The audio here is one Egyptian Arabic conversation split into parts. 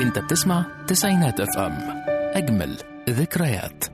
انت بتسمع تسعينات اف ام اجمل ذكريات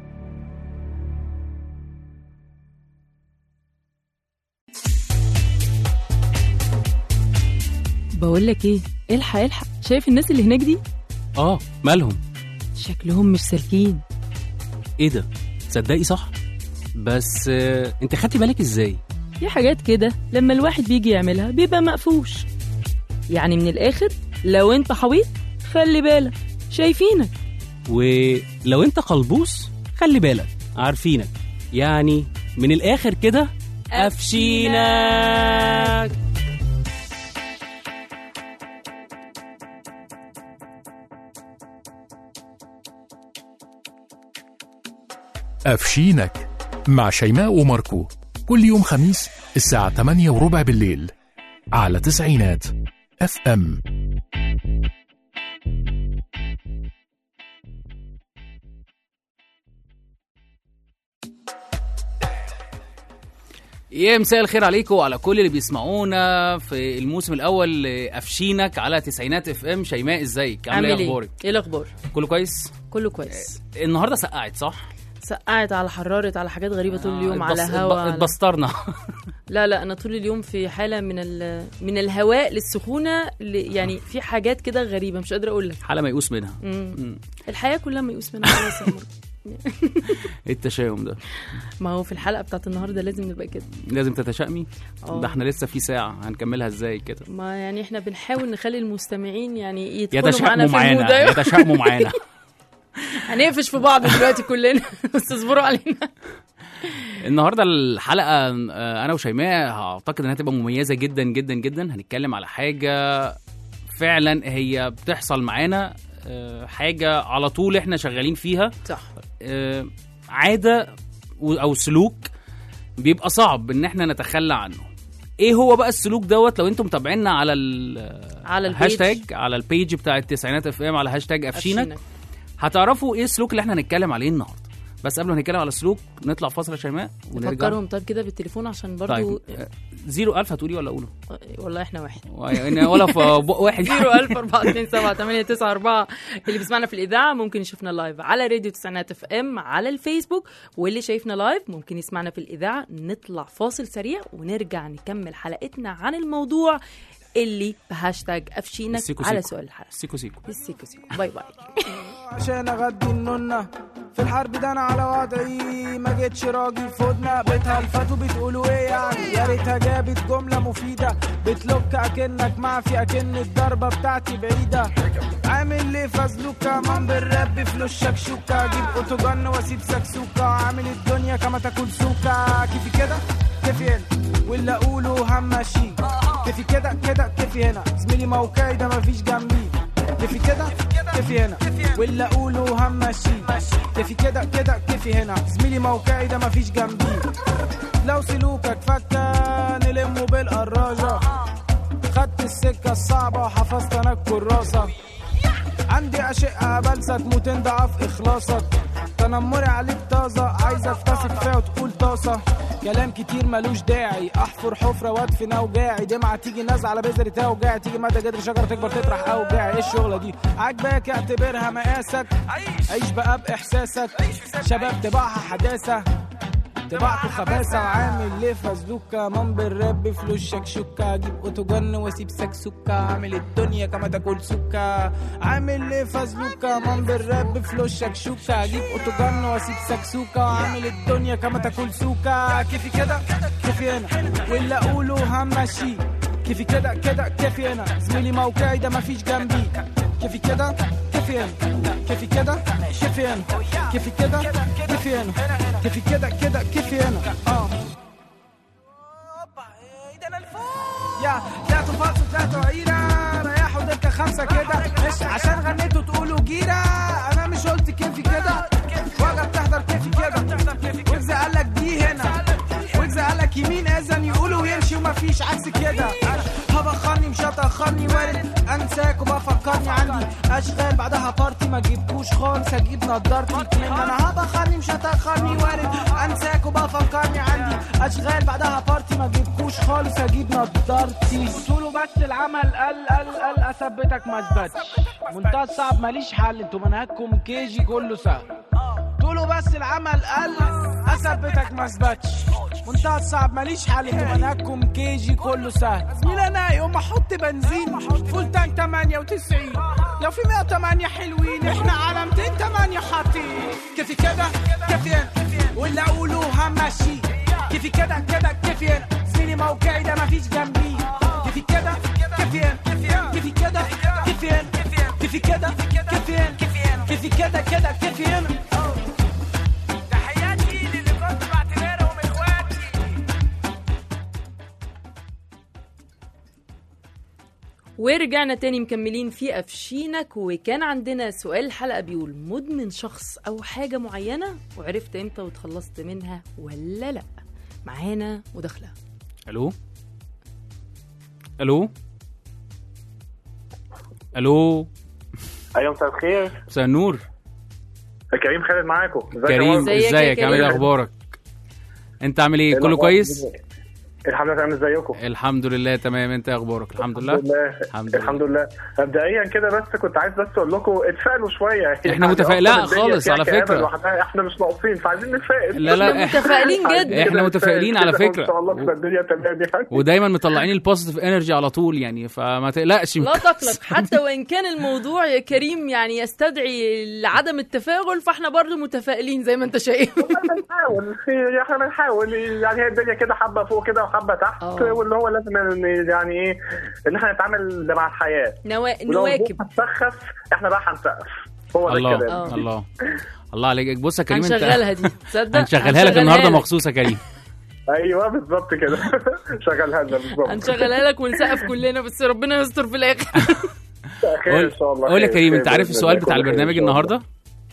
بقول لك ايه الحق الحق شايف الناس اللي هناك دي اه مالهم شكلهم مش سالكين ايه ده تصدقي صح بس آه، انت خدتي بالك ازاي في حاجات كده لما الواحد بيجي يعملها بيبقى مقفوش يعني من الاخر لو انت حويط خلي بالك شايفينك ولو انت قلبوس خلي بالك عارفينك يعني من الاخر كده قفشينك أفشينك مع شيماء وماركو كل يوم خميس الساعة 8 وربع بالليل على تسعينات اف ام يا مساء الخير عليكم وعلى كل اللي بيسمعونا في الموسم الاول افشينك على تسعينات اف ام شيماء ازيك عامله ايه اخبارك ايه الاخبار كله كويس كله كويس النهارده سقعت صح سقعت على حرارت على حاجات غريبه طول اليوم آه، على اتبص- هوا اتب- على... اتبسطرنا لا لا انا طول اليوم في حاله من ال... من الهواء للسخونه ل... يعني في حاجات كده غريبه مش قادره اقول لك حاله ميؤوس منها مم. مم. الحياه كلها ميؤوس منها خلاص يا عمر. ايه التشاؤم ده ما هو في الحلقه بتاعت النهارده لازم نبقى كده لازم تتشائمي اه. ده احنا لسه في ساعه هنكملها ازاي كده ما يعني احنا بنحاول نخلي المستمعين يعني يدخلوا معانا يتشائموا في المود معانا أيوة. يتشائموا معانا هنقفش في بعض دلوقتي كلنا بس اصبروا علينا النهارده الحلقه آه، انا وشيماء اعتقد انها تبقى مميزه جدا جدا جدا هنتكلم على حاجه فعلا هي بتحصل معانا آه، حاجه على طول احنا شغالين فيها صح آه، عاده و- او سلوك بيبقى صعب ان احنا نتخلى عنه ايه هو بقى السلوك دوت لو انتم متابعينا على ال على البيج. الهاشتاج على البيج بتاع التسعينات اف ام على هاشتاج افشينك هتعرفوا ايه السلوك اللي احنا هنتكلم عليه النهارده بس قبل ما نتكلم على السلوك نطلع فاصل يا شيماء ونرجع نفكرهم طيب كده بالتليفون عشان برضو طيب آه، زيرو ألف هتقولي ولا أقوله؟ والله احنا واحد ولا ولا في بق واحد زيرو ألف أربعة اتنين سبعة تمانية تسعة أربعة اللي بيسمعنا في الإذاعة ممكن يشوفنا لايف على راديو تسعينات اف ام على الفيسبوك واللي شايفنا لايف ممكن يسمعنا في الإذاعة نطلع فاصل سريع ونرجع نكمل حلقتنا عن الموضوع اللي بهاشتاج أفشينك السيكو على سيكو. سؤال الحلقة سيكو سيكو السيكو سيكو باي باي عشان اغدي النونة في الحرب ده انا على وضعي ما جيتش راجل فودنا بتهلفتوا بتقولوا ايه يعني يا ريتها جابت جملة مفيدة بتلوك اكنك معفي اكن الضربة بتاعتي بعيدة عامل ليه فازلوكا من بالراب فلوس شكشوكا اجيب اوتوجن واسيب سكسوكا عامل الدنيا كما تاكل سوكا كيفي كده كيفي هنا واللي اقوله همشي كيفي كده كده كيفي هنا زميلي موقعي ده مفيش جنبي كيفي كده كيفي هنا واللي اقوله همشي كيفي كده كده كيفي هنا زميلي موقعي ده مفيش جنبي لو سلوكك فكة نلمه بالقراجة خدت السكة الصعبة وحفظت انا الكراسة عندي أشقة بلسة تموت ضعف إخلاصك تنمري عليك طازة عايزك تثق فيها وتقول طاسة كلام كتير ملوش داعي احفر حفرة وادفن اوجاعي دمعة تيجي نازلة على بذرة توجاعي تيجي مدى جدر شجرة تكبر تطرح اوجاعي ايه الشغلة دي عاجباك اعتبرها مقاسك عيش بقى باحساسك شباب طباعها حداثة طباعته خباثة وعامل ليه فازلوكا من بالراب فلوس شكشوكا اجيب اوتوجن واسيب سكسوكا عامل الدنيا كما تاكل سكا عامل ليه فازلوكا من بالراب فلوس شكشوكا اجيب اوتوجن واسيب سكسوكا عامل الدنيا كما تاكل سوكا كيفي كده كيفي هنا واللي اقوله همشي كيفي كده كده كيفي هنا زميلي موقعي ده مفيش جنبي كيفي كده كيفي هنا كيفي كده كيفي هنا كيفي كده كيفي هنا كيفي كده كده كيفي هنا اه يا طلعتوا فالصو طلعتوا عيرة ريحوا دكة خمسة كده مش عشان غنيتوا تقولوا جيرة أنا مش قلت كيفي كده وجا بتحضر كيفي كده ويجز قالك دي هنا ويجز قالك يمين إذن يقولوا ويمشي ومفيش عكس كده هبخرني مش هتأخرني وارد انساك وبفكرني عندي اشغال بعدها بارتي ما جبتوش خالص اجيب نضارتي من انا هبخرني مش هتأخرني وارد انساك وبفكرني عندي اشغال بعدها بارتي ما جبتوش خالص اجيب نضارتي طوله بس العمل قل قل قل اثبتك ما اثبتش منتهى الصعب ماليش حل انتوا منهجكم كيجي كله سهل طوله بس العمل قل اثبتك ما اثبتش منتهى الصعب ماليش حل انتوا منهجكم كيجي كله سهل زميلي انا يوم احط بنزين فول تانك 98 لو في 108 حلوين احنا على 208 حاطين كيفي كده كيفين واللي اقوله همشي كيفي كده كده كيفين زميلي موقعي ده مفيش جنبي كيفي كده كيفين كيفي كده كيفين كيفي كده كيفين كيفي كده كده كيفين تحياتي للي كنت بعتبرهم اخواتي ورجعنا تاني مكملين في أفشينك وكان عندنا سؤال الحلقة بيقول مدمن شخص أو حاجة معينة وعرفت إمتى واتخلصت منها ولا لأ معانا مداخلة الو الو الو ايوه مساء الخير مساء النور كريم خالد معاكم ازيك يا كريم ماركو؟ ازيك يا ازيك عامل ايه كريم؟ اخبارك انت عامل ايه كله الأخبار؟ كويس الحمد لله تمام ازيكم الحمد لله تمام انت إيه اخبارك الحمد لله الحمد لله الحمد الحمد لله مبدئيا كده بس كنت عايز بس اقول لكم اتفائلوا شويه يعني متفائل- لا أصلاً الدنيا خالص، فيها على كآبة فكرة. لوحدها، احنا مش ناقصين فعايزين نتفائل لا لا إح- متفائلين عايزين جدا إحنا كده متفائلين نتفائل على كده فكرة. وان شاء الله تبقى الدنيا تمام يعني ودايما مطلعين البوزيتيف انرجي على طول يعني فما تقلقش لا تقلق حتى وإن كان الموضوع يا كريم يعني يستدعي عدم التفاؤل فاحنا برضو متفائلين زي ما انت شايف بنحاول في- احنا بنحاول يعني هي الدنيا كده حبه فوق كده وحبه تحت آه. واللي هو لازم ن- يعني ايه ان احنا نتعامل مع الحياه نوا... ولو نواكب هتسخف احنا بقى هنسقف هو ده الله الكلام آه. الله الله عليك بص يا كريم انت هنشغلها دي تصدق هنشغلها لك النهارده لك. مخصوص يا كريم ايوه بالظبط كده شغلها لنا بالظبط هنشغلها لك ونسقف كلنا بس ربنا يستر في الاخر خير ان شاء الله قول يا خير، كريم خير انت عارف بإذن السؤال الله، بتاع كله خير البرنامج إن شاء الله. النهارده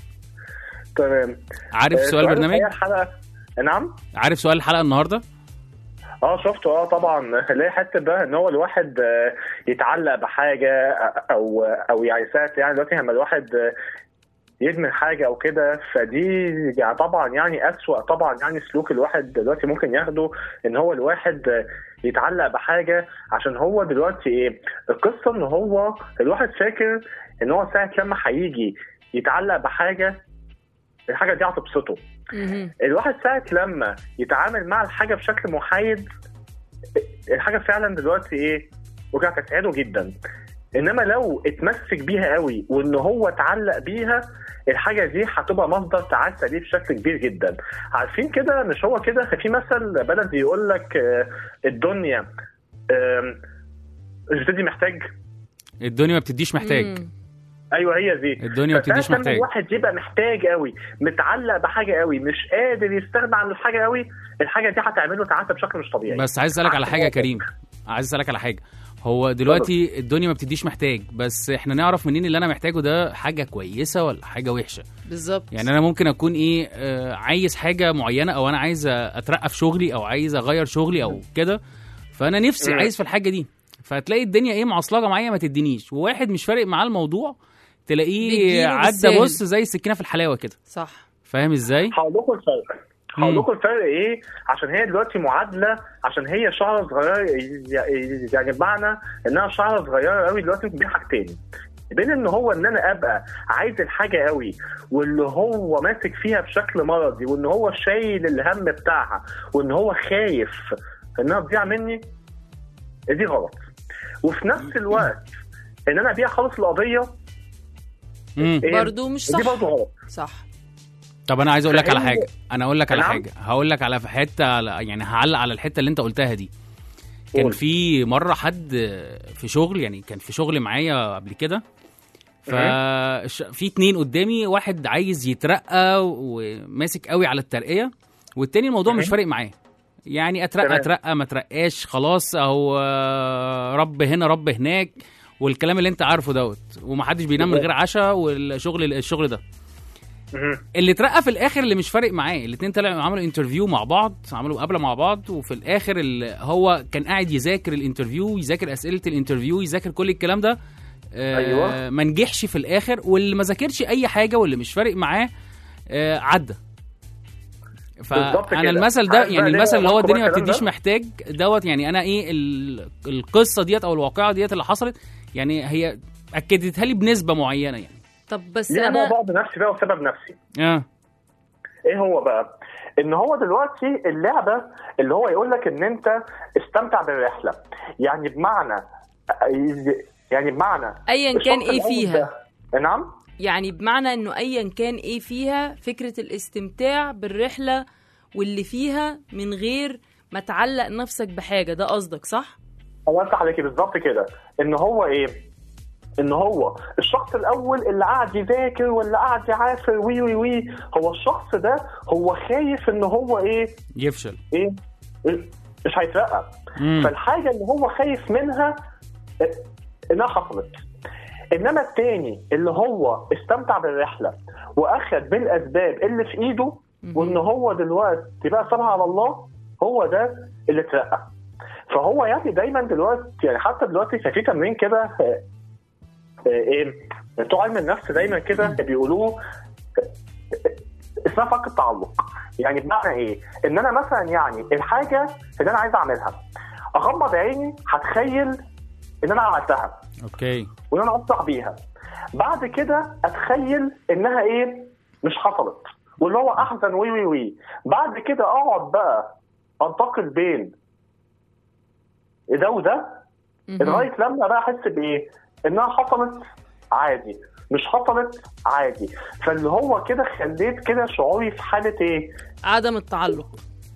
تمام عارف آه، سؤال البرنامج الحقيقة الحلقه نعم عارف سؤال الحلقه النهارده اه شفته اه طبعا اللي هي حته بقى ان هو الواحد آه، يتعلق بحاجه او او يعني ساعه يعني دلوقتي لما الواحد آه، يدمن حاجه او كده فدي يعني طبعا يعني اسوأ طبعا يعني سلوك الواحد دلوقتي ممكن ياخده ان هو الواحد آه، يتعلق بحاجه عشان هو دلوقتي ايه القصه ان هو الواحد فاكر ان هو ساعه لما هيجي يتعلق بحاجه الحاجه دي هتبسطه مهم. الواحد ساعة لما يتعامل مع الحاجة بشكل محايد الحاجة فعلا دلوقتي ايه وكانت هتسعده جدا انما لو اتمسك بيها قوي وان هو اتعلق بيها الحاجة دي هتبقى مصدر تعاسة ليه بشكل كبير جدا عارفين كده مش هو كده في مثل بلدي يقول لك آه، الدنيا آم، مش بتدي محتاج الدنيا ما بتديش محتاج مم. ايوه هي دي الدنيا ما بتديش فساعة لما محتاج الواحد يبقى محتاج قوي متعلق بحاجه قوي مش قادر يستغنى عن الحاجه قوي الحاجه دي هتعمله تعاسه بشكل مش طبيعي بس عايز اسالك على حاجه يا كريم عايز اسالك على حاجه هو دلوقتي الدنيا ما بتديش محتاج بس احنا نعرف منين اللي انا محتاجه ده حاجه كويسه ولا حاجه وحشه بالظبط يعني انا ممكن اكون ايه آه عايز حاجه معينه او انا عايز اترقى في شغلي او عايز اغير شغلي او كده فانا نفسي مم. عايز في الحاجه دي فتلاقي الدنيا ايه معصلجه معايا ما تدينيش وواحد مش فارق معاه الموضوع تلاقيه بيديله عدى بالساهل. بص زي السكينه في الحلاوه كده صح فاهم ازاي هقول لكم الفرق هقول مم. لكم الفرق ايه عشان هي دلوقتي معادله عشان هي شعره صغيره يعني بمعنى انها شعره صغيره قوي دلوقتي بين حاجتين بين ان هو ان انا ابقى عايز الحاجه قوي واللي هو ماسك فيها بشكل مرضي وان هو شايل الهم بتاعها وان هو خايف انها تضيع مني دي غلط وفي نفس الوقت ان انا ابيع خالص القضيه مم. إيه؟ برضو مش دي صح برضه غلط صح طب انا عايز اقول لك على فإن- حاجه انا اقول لك على نعم. حاجه هقول لك على حته على يعني هعلق على الحته اللي انت قلتها دي كان قول. في مره حد في شغل يعني كان في شغل معايا قبل كده ففي اتنين قدامي واحد عايز يترقى وماسك قوي على الترقيه والتاني الموضوع مش تمام. فارق معاه يعني اترقى تمام. اترقى ما اترقاش خلاص اهو آه، رب هنا رب هناك والكلام اللي انت عارفه دوت ومحدش بينام من غير عشاء والشغل الشغل ده مهم. اللي اترقى في الاخر اللي مش فارق معاه الاثنين طلعوا عملوا انترفيو مع بعض عملوا مقابله مع بعض وفي الاخر اللي هو كان قاعد يذاكر الانترفيو يذاكر اسئله الانترفيو يذاكر كل الكلام ده آه أيوة. ما نجحش في الاخر واللي ما ذاكرش اي حاجه واللي مش فارق معاه آه عدى بالظبط فانا كده. المثل ده عارف يعني بقى ليه المثل اللي هو وقعت الدنيا ما الكلام ده؟ بتديش محتاج دوت يعني انا ايه ال- القصه ديت او الواقعه ديت اللي حصلت يعني هي اكدتها لي بنسبه معينه يعني طب بس ليه انا انا بقى بنفسي بقى وسبب نفسي اه ايه هو بقى ان هو دلوقتي اللعبه اللي هو يقول لك ان انت استمتع بالرحله يعني بمعنى يعني بمعنى ايا كان الشخص ايه الأول فيها ده- نعم يعني بمعنى انه ايا كان ايه فيها فكره الاستمتاع بالرحله واللي فيها من غير ما تعلق نفسك بحاجه ده قصدك صح الله يفتح عليكي بالظبط كده ان هو ايه ان هو الشخص الاول اللي قاعد يذاكر ولا قاعد يعافر وي وي وي هو الشخص ده هو خايف ان هو ايه يفشل ايه إيه؟ مش هيترقى مم. فالحاجه اللي هو خايف منها إيه، انها حصلت انما التاني اللي هو استمتع بالرحله واخد بالاسباب اللي في ايده وان هو دلوقتي بقى سابها على الله هو ده اللي اترقى فهو يعني دايما دلوقتي يعني حتى دلوقتي كان في تمرين كده آه، آه، ايه بتوع علم النفس دايما كده بيقولوه آه، اسمها فك التعلق يعني بمعنى ايه؟ ان انا مثلا يعني الحاجه اللي انا عايز اعملها اغمض عيني هتخيل ان انا عملتها اوكي وان انا افرح بيها بعد كده اتخيل انها ايه مش حصلت واللي هو احزن وي وي وي بعد كده اقعد بقى انتقل بين ده وده لغايه لما بقى احس بايه انها حصلت عادي مش حصلت عادي فاللي هو كده خليت كده شعوري في حاله ايه عدم التعلق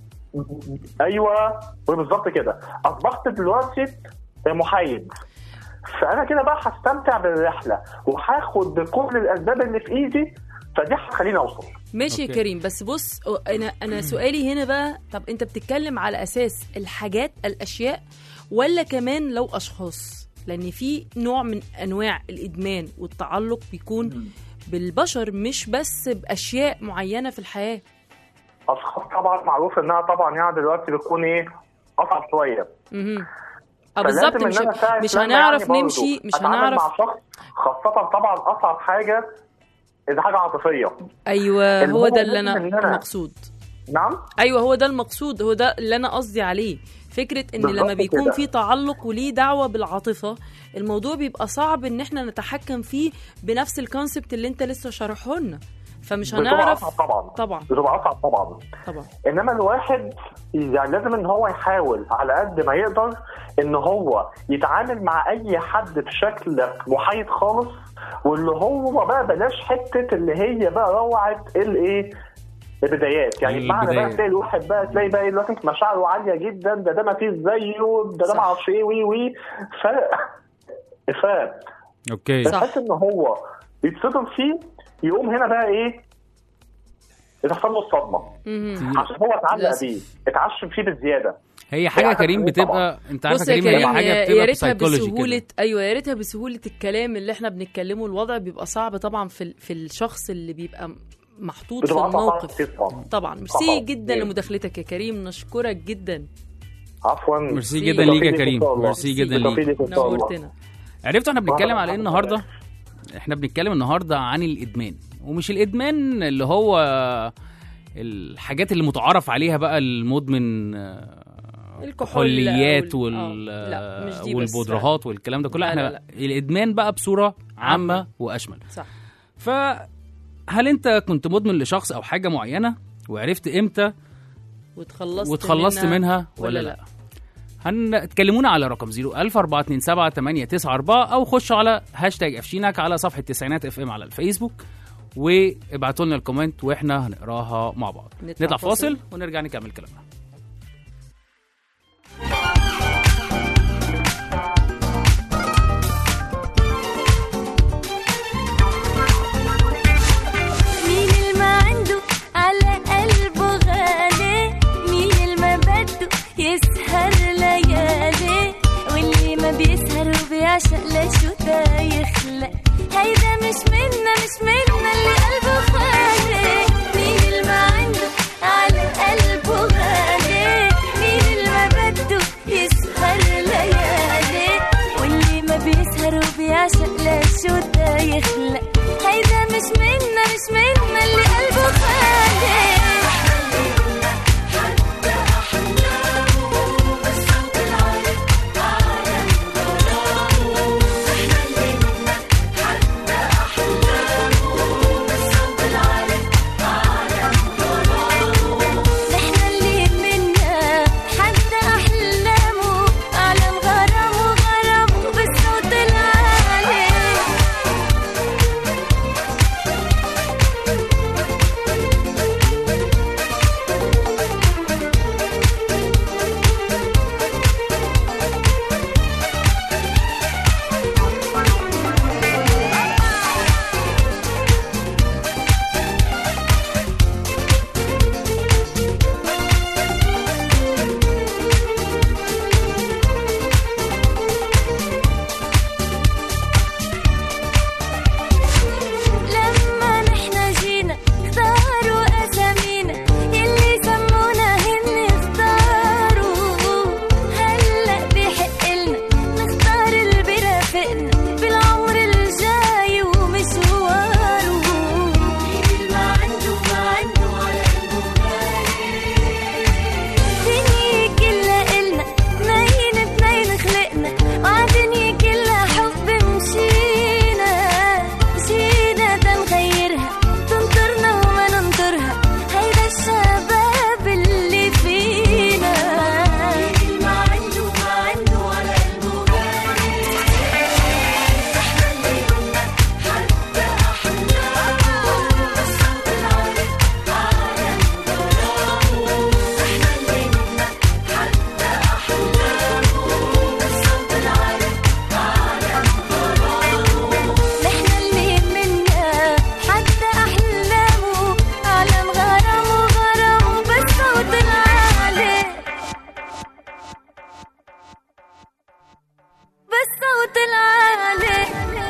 ايوه بالظبط كده اصبحت دلوقتي محايد فانا كده بقى هستمتع بالرحله وهاخد بكل الاسباب اللي في ايدي فدي هتخليني اوصل ماشي يا أوكي. كريم بس بص انا انا سؤالي هنا بقى طب انت بتتكلم على اساس الحاجات الاشياء ولا كمان لو اشخاص لان في نوع من انواع الادمان والتعلق بيكون بالبشر مش بس باشياء معينه في الحياه اشخاص طبعا معروف انها طبعا يعني دلوقتي بتكون ايه اصعب شويه مهم. اه فلازم بالظبط إن مش أنا ساعة مش لما هنعرف يعني برضه نمشي مش أتعامل هنعرف مع شخص خاصة طبعا أصعب حاجة إذا حاجة عاطفية ايوه اللي هو هو ده اللي لازم انا إن أنا- المقصود نعم ايوه هو ده المقصود هو ده اللي انا قصدي عليه فكره ان بالظبط لما بيكون كده. في تعلق وليه دعوه بالعاطفه الموضوع بيبقى صعب ان احنا نتحكم فيه بنفس الكونسبت اللي انت لسه شارحه لنا فمش بتبقى هنعرف أصعب طبعا طبعا بتبقى أصعب طبعا طبعا انما الواحد يعني لازم ان هو يحاول على قد ما يقدر ان هو يتعامل مع اي حد بشكل محايد خالص واللي هو بقى بلاش حته اللي هي بقى روعه الايه البدايات يعني بمعنى بقى البدايات. تلاقي الواحد بقى تلاقي بقى إيه دلوقتي مشاعره عاليه جدا ده ده ما فيش زيه ده ده صح. ما اعرفش ايه وي وي ف ف اوكي صح. بحس ان هو يتصدم فيه يقوم هنا بقى ايه يتحصل له الصدمه مهم. عشان هو اتعلق للأسف. بيه اتعشم فيه بزياده هي حاجه هي كريم حاجة بتبقى انت عارفه بص يا كريم هي كريم حاجه يا بتبقى يا ريتها psychology بسهوله كده. ايوه يا ريتها بسهوله الكلام اللي احنا بنتكلمه الوضع بيبقى صعب طبعا في ال- في الشخص اللي بيبقى محطوط في بتبقى أصعب الموقف كتير طبعا طبعا ميرسي طبعاً. جدا لمداخلتك يا كريم نشكرك جدا عفوا ميرسي ميرسي. جدا ليك يا بالتوفيق كريم إن شاء الله. ميرسي جدا ليك بالتوفيق ليك إن شاء الله. نورتنا عرفتوا احنا بنتكلم وأنا على ايه الحمد النهارده احنا بنتكلم النهارده عن الادمان ومش الادمان اللي هو الحاجات اللي متعارف عليها بقى المدمن آه، الكحول كحوليات أو ال- وال آه، لا، مش دي بس. والبودرهات والكلام ده كله لا، احنا لا، لا. الادمان بقى بصوره عامه عامة. واشمل صح فهل انت كنت مدمن لشخص او حاجه معينه وعرفت امتى وتخلصت واتخلصت منها ولا ولا لا. لا هن تكلمونا على رقم 01427 او خشوا على هاشتاج افشينك على صفحه تسعينات اف ام على الفيسبوك وابعتوا لنا الكومنت واحنا هنقراها مع بعض نطلع نطلع فاصل. فاصل ونرجع نكمل كلامنا مين اللي ما عنده على قلبه غالي مين اللي ما بده يسهر ليالي واللي ما بيسهر وبيعشق لشو دا يخلق هيدا مش منا مش منا اللي قلبه خالي يعشق لا شو ده يخلق هيدا مش منا مش منا اللي قلبه خالق نحنا اللي منا حتى أحلامه أعلن غرامه غرامه بالصوت العالي لما نحنا جينا اختاروا أسامينا يلي سمونا هن اختاروا هلأ بحق إلنا نختار اللي برافقنا بالعمر الجاي ومشواره ما عنده ما عنده على الدنيا كلها إلنا اتنين اتنين خلقنا وعالدنيا كلها حب مشينا مشينا تنغيرها تنطرنا وما ننطرها هيدا الشباب اللي فينا ما عنده ما عنده على نحنا اللي منا حتى أحلامه أعلن غرامه غرامه بالصوت العالي بالصوت العالي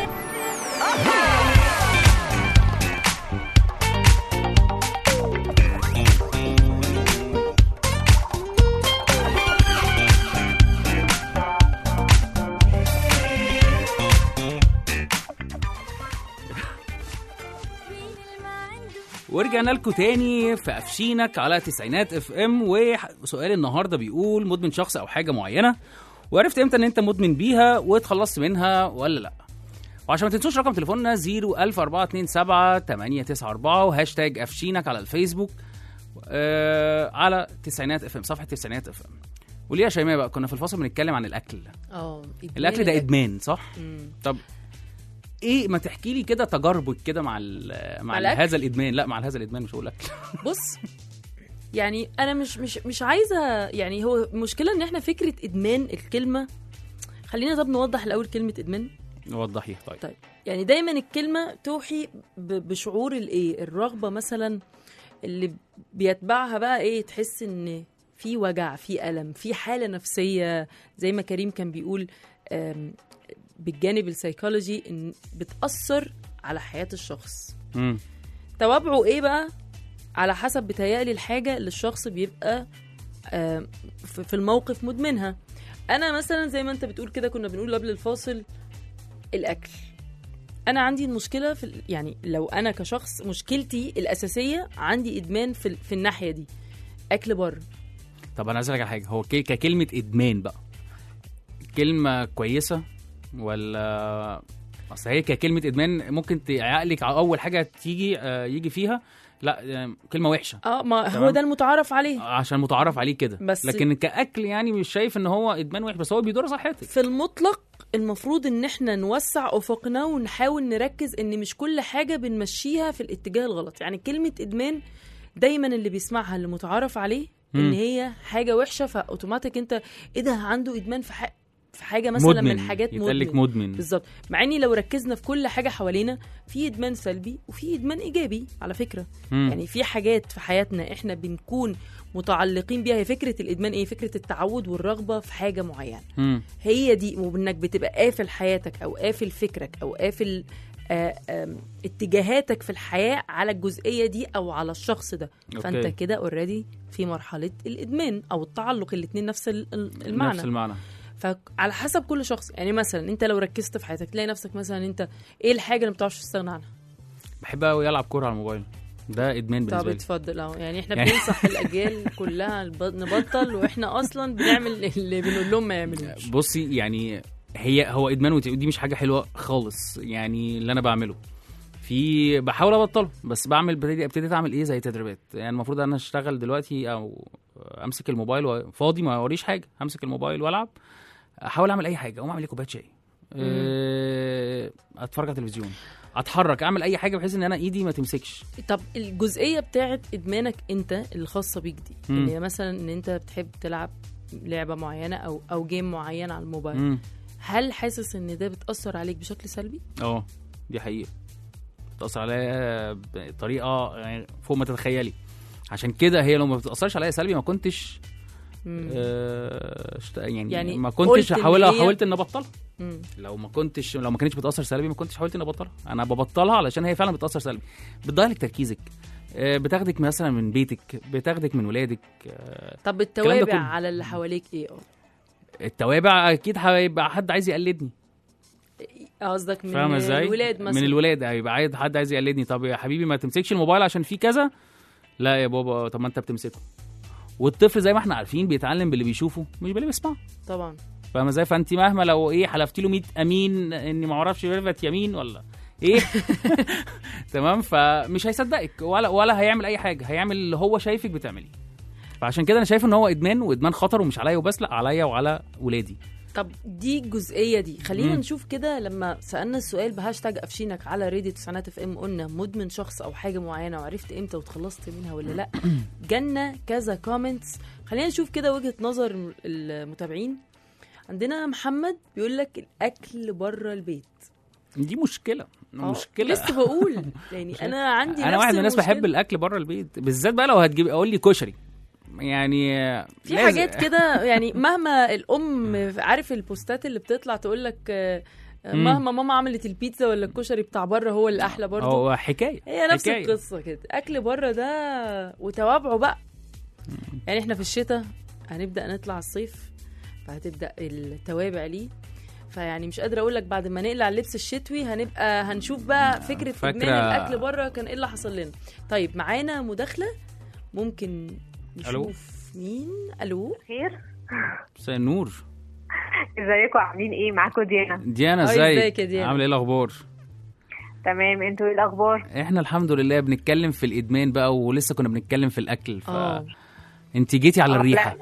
ورجعنا لكم تاني في قفشينك على تسعينات اف ام وسؤال النهارده بيقول مدمن شخص او حاجه معينه وعرفت امتى ان انت مدمن بيها واتخلصت منها ولا لا وعشان ما تنسوش رقم تليفوننا 01427 894 وهاشتاج قفشينك على الفيسبوك آه على تسعينات اف ام صفحه تسعينات اف ام وليه يا شيماء بقى كنا في الفاصل بنتكلم عن الاكل اه إدمان الاكل ده ادمان صح مم. طب ايه ما تحكي لي كده تجاربك كده مع ال- مع مع ال- الأكل؟ هذا الادمان لا مع هذا الادمان مش هقول اكل بص يعني انا مش مش مش عايزه يعني هو مشكله ان احنا فكره ادمان الكلمه خلينا طب نوضح الاول كلمه ادمان وضحي طيب طيب يعني دايما الكلمه توحي ب- بشعور الايه الرغبه مثلا اللي بيتبعها بقى ايه تحس ان في وجع في الم في حاله نفسيه زي ما كريم كان بيقول آم، بالجانب السيكولوجي ان بتاثر على حياه الشخص مم. توابعه ايه بقى على حسب بتهيألي الحاجة اللي الشخص بيبقى آه، في في الموقف مدمنها انا مثلا زي ما انت بتقول كده كنا بنقول قبل الفاصل الاكل انا عندي المشكله في ال- يعني لو انا كشخص مشكلتي الاساسيه عندي ادمان في ال- في الناحيه دي اكل بره طب انا عايز اسالك على حاجه هو ك- ككلمه ادمان بقى كلمه كويسه ولا اصل هي ككلمه ادمان ممكن ت- عقلك على اول حاجه تيجي آه، يجي فيها لا آه، كلمه وحشه اه ما هو تمام. ده المتعارف عليه عشان متعرف عليه كده بس- لكن كاكل يعني مش شايف ان هو ادمان وحش بس هو بيضر صحتك في المطلق المفروض ان احنا نوسع افقنا ونحاول نركز ان مش كل حاجه بنمشيها في الاتجاه الغلط يعني كلمه ادمان دايما اللي بيسمعها اللي متعارف عليه ان مم. هي حاجه وحشه فاوتوماتيك انت ايه ده عنده ادمان في حق في حاجه مثلا من حاجات يتقال لك مدمن مدمن بالظبط مع اني لو ركزنا في كل حاجه حوالينا في ادمان سلبي وفي ادمان ايجابي على فكره مم. يعني في حاجات في حياتنا احنا بنكون متعلقين بيها هي فكره الادمان ايه فكره التعود والرغبه في حاجه معينه مم. هي دي وانك بتبقى قافل حياتك او قافل فكرك او قافل آه، آم، اتجاهاتك في الحياه على الجزئيه دي او على الشخص ده أوكي. فانت كده اوريدي في مرحله الادمان او التعلق الاثنين نفس ال- ال- المعنى نفس المعنى فعلى حسب كل شخص يعني مثلا انت لو ركزت في حياتك تلاقي نفسك مثلا انت ايه الحاجه اللي ما بتعرفش تستغنى عنها بحب قوي العب كوره على الموبايل ده ادمان طب بالنسبه لي اتفضل اه يعني احنا يعني- بننصح الاجيال كلها الب- نبطل واحنا اصلا بنعمل اللي بنقول لهم ما يعملوش بصي يعني هي هو ادمان ودي ودي مش حاجه حلوه خالص يعني اللي انا بعمله في بحاول ابطله بس بعمل ابتدي ابتديت اعمل ايه زي تدريبات يعني المفروض انا اشتغل دلوقتي او امسك الموبايل و- فاضي ما وريش حاجه همسك الموبايل والعب احاول اعمل اي حاجه اقوم اعمل لي كوبايه شاي أه، اتفرج على التلفزيون اتحرك اعمل اي حاجه بحيث ان انا ايدي ما تمسكش طب الجزئيه بتاعت ادمانك انت الخاصه بيك دي مم. اللي هي مثلا ان انت بتحب تلعب لعبه معينه او او جيم معين على الموبايل مم. هل حاسس ان ده بتاثر عليك بشكل سلبي اه دي حقيقة بتأثر عليا بطريقة يعني فوق ما تتخيلي عشان كده هي لو ما بتأثرش عليا سلبي ما كنتش مم. آه اشت- يعني, يعني يعني ما قلت كنتش إن حاولت هي- حاولت ان ابطلها مم. لو ما كنتش لو ما كانتش بتأثر سلبي ما كنتش حاولت ان ابطلها انا ببطلها علشان هي فعلا بتأثر سلبي بتضيع لك تركيزك آه، بتاخدك مثلا من بيتك بتاخدك من ولادك آه، طب الكلام ده التوابع كله. على اللي حواليك ايه اه التوابع اكيد هيبقى حد عايز يقلدني قصدك من فاهمه ازاي؟ الولاد مثلا من الولاد هيبقى عايز حد عايز يقلدني طب يا حبيبي ما تمسكش الموبايل عشان فيه كذا لا يا بابا طب ما انت بتمسكه والطفل زي ما احنا عارفين بيتعلم باللي بيشوفه مش باللي بيسمعه طبعا فاهمه ازاي فانت مهما لو ايه حلفتي له 100 امين اني ما اعرفش رفت يمين ولا ايه تمام فمش هيصدقك ولا ولا هيعمل اي حاجه هيعمل اللي هو شايفك بتعمليه فعشان كده انا شايف ان هو ادمان وادمان خطر ومش عليا وبس لا عليا وعلى ولادي طب دي الجزئيه دي خلينا مم. نشوف كده لما سالنا السؤال بهاشتاج قفشينك على راديو تسعينات اف ام قلنا مدمن شخص او حاجه معينه وعرفت امتى وتخلصت منها ولا لا جالنا كذا كومنتس خلينا نشوف كده وجهه نظر المتابعين عندنا محمد بيقول لك الاكل بره البيت دي مشكله آه، مشكله لسه بقول يعني انا عندي انا نفس واحد من الناس المشكلة. بحب الاكل بره البيت بالذات بقى لو هتجيب اقول لي كشري يعني في لازم- حاجات كده يعني مهما الام عارف البوستات اللي بتطلع تقول لك آه، مم. مهما ماما عملت البيتزا ولا الكشري بتاع بره هو اللي احلى برضه هو حكايه هي نفس حكاية. القصه كده اكل بره ده وتوابعه بقى يعني احنا في الشتاء هنبدا نطلع الصيف فهتبدا التوابع ليه فيعني مش قادره اقول لك بعد ما نقلع اللبس الشتوي هنبقى هنشوف بقى فكره فاكرة- ادمان الاكل بره كان ايه اللي حصل لنا طيب معانا مداخله ممكن ألو؟ نشوف مين الو خير مساء النور ازيكم عاملين ايه معاكم ديانا ديانا أي، ازيك ازيك يا ديانا؟ عامله ايه الاخبار تمام انتوا ايه الاخبار احنا الحمد لله بنتكلم في الادمان بقى ولسه كنا بنتكلم في الاكل ف اه انت جيتي على آه، الريحه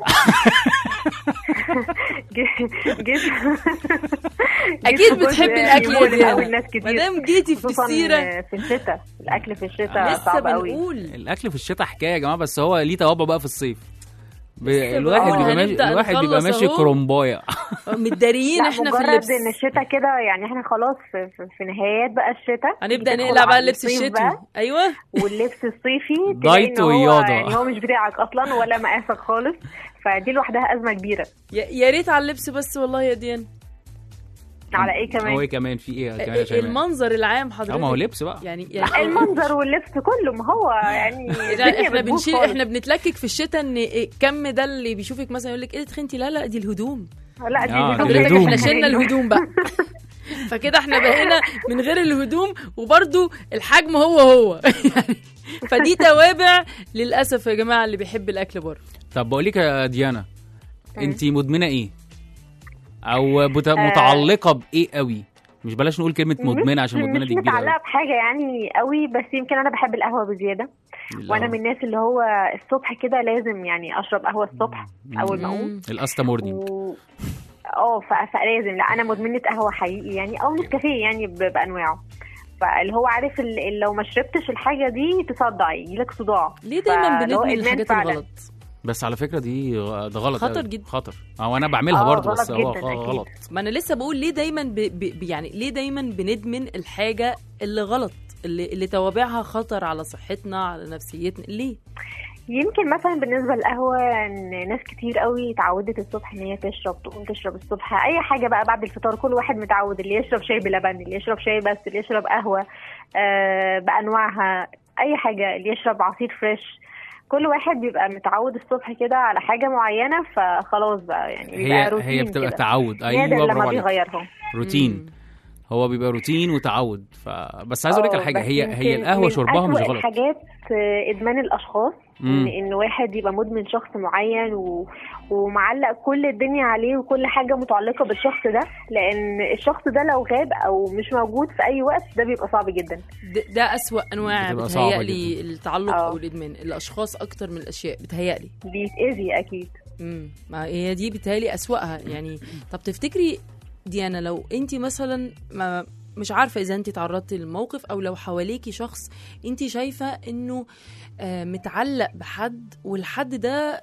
جيت جيت اكيد بتحبي الاكل يا ديانا اول ناس كتير مادام جيتي في خصوصا السيره في الشتاء الاكل في الشتاء لسه صعب قوي بنقول الاكل في الشتاء حكايه يا جماعه بس هو ليه توابع بقى في الصيف ب... لسه الواحد بنقول بيبقى ماشي هنبدأ الواحد بيبقى نخلص ماشي أهو. كرومبايه متداريين لا احنا في مجرد اللبس ان الشتاء كده يعني احنا خلاص في, في, في نهايات بقى الشتاء هنبدا ندخل نقلع بقى على اللبس الصيف الشتوي بقى، ايوه واللبس الصيفي دايت تلاقي إن هو ورياضة. يعني هو مش بتاعك اصلا ولا مقاسك خالص فدي لوحدها ازمه كبيره يا يا ريت على اللبس بس والله يا ديان على ايه هو كمان ايه كمان في ايه كمان يا شيماء المنظر العام اه حضرتك ما هو لبس بقى يعني يعني المنظر واللبس كله ما هو يعني لا، الدنيا احنا بتبوظ بنشيل خالص. احنا بنتلكك في الشتاء ان الكم ده اللي بيشوفك مثلا يقول لك ايه تخنتي لا لا دي الهدوم لا دي آه، هدوم دي حضرتك الهدوم. احنا شلنا الهدوم بقى فكده احنا بقينا من غير الهدوم وبرده الحجم هو هو يعني فدي توابع للاسف يا جماعه اللي بيحب الاكل بره طب بقول لك يا ديانا انت مدمنه ايه او بت... متعلقه بايه قوي مش بلاش نقول كلمه مدمنه عشان مش- مدمنه دي مش كبيره متعلقه قوي بحاجه يعني قوي بس يمكن انا بحب القهوه بزياده وانا من الناس اللي هو الصبح كده لازم يعني اشرب قهوه الصبح اول ما اقوم مم. الاستا مورنينج و... اه ف- فلازم لا انا مدمنه قهوه حقيقي يعني او نسكافيه يعني ب- بانواعه فاللي هو عارف ال- ال- لو ما شربتش الحاجه دي تصدع يجيلك صداع ليه دايما فاللي هو بندمن إدمان الحاجات فعلا. الغلط بس على فكره دي غ- ده غلط خطر قوي. جدا. خطر او انا بعملها آه، برضه غلط بس هو جداً غ- أكيد. غلط ما انا لسه بقول ليه دايما ب... ب... ب- يعني ليه دايما بندمن الحاجه اللي غلط اللي اللي توابعها خطر على صحتنا على نفسيتنا ليه يمكن مثلا بالنسبه للقهوه ان ناس كتير قوي اتعودت الصبح ان هي تشرب تقوم تشرب الصبح اي حاجه بقى بعد الفطار كل واحد متعود اللي يشرب شاي بلبن اللي يشرب شاي بس اللي يشرب قهوه آه بانواعها اي حاجه اللي يشرب عصير فريش كل واحد بيبقى متعود الصبح كده على حاجه معينه فخلاص بقى يعني بيبقى هي روتين هي بتبقى كده. تعود نادر ايوه لما برافو عليك بيغيرهم روتين مم. هو بيبقى روتين وتعود ف... بس عايز اقول لك آه، على حاجه بس هي هي يمكن القهوه من شربها مش أسوأ غلط الحاجات آه، ادمان الاشخاص مم. ان ان واحد يبقى مدمن شخص معين و... ومعلق كل الدنيا عليه وكل حاجه متعلقه بالشخص ده لان الشخص ده لو غاب او مش موجود في اي وقت ده بيبقى صعب جدا ده, ده أسوأ أنواع بتبقى صعبة بتهيألي التعلق آه. أو الإدمان الأشخاص أكتر من الأشياء بتهيألي بيتاذي اكيد امم ما هي دي بتهيألي أسوأها يعني طب تفتكري ديانا لو أنت مثلا ما مش عارفة إذا أنت تعرضتي للموقف أو لو حواليكي شخص أنت شايفة إنه آه، متعلق بحد والحد ده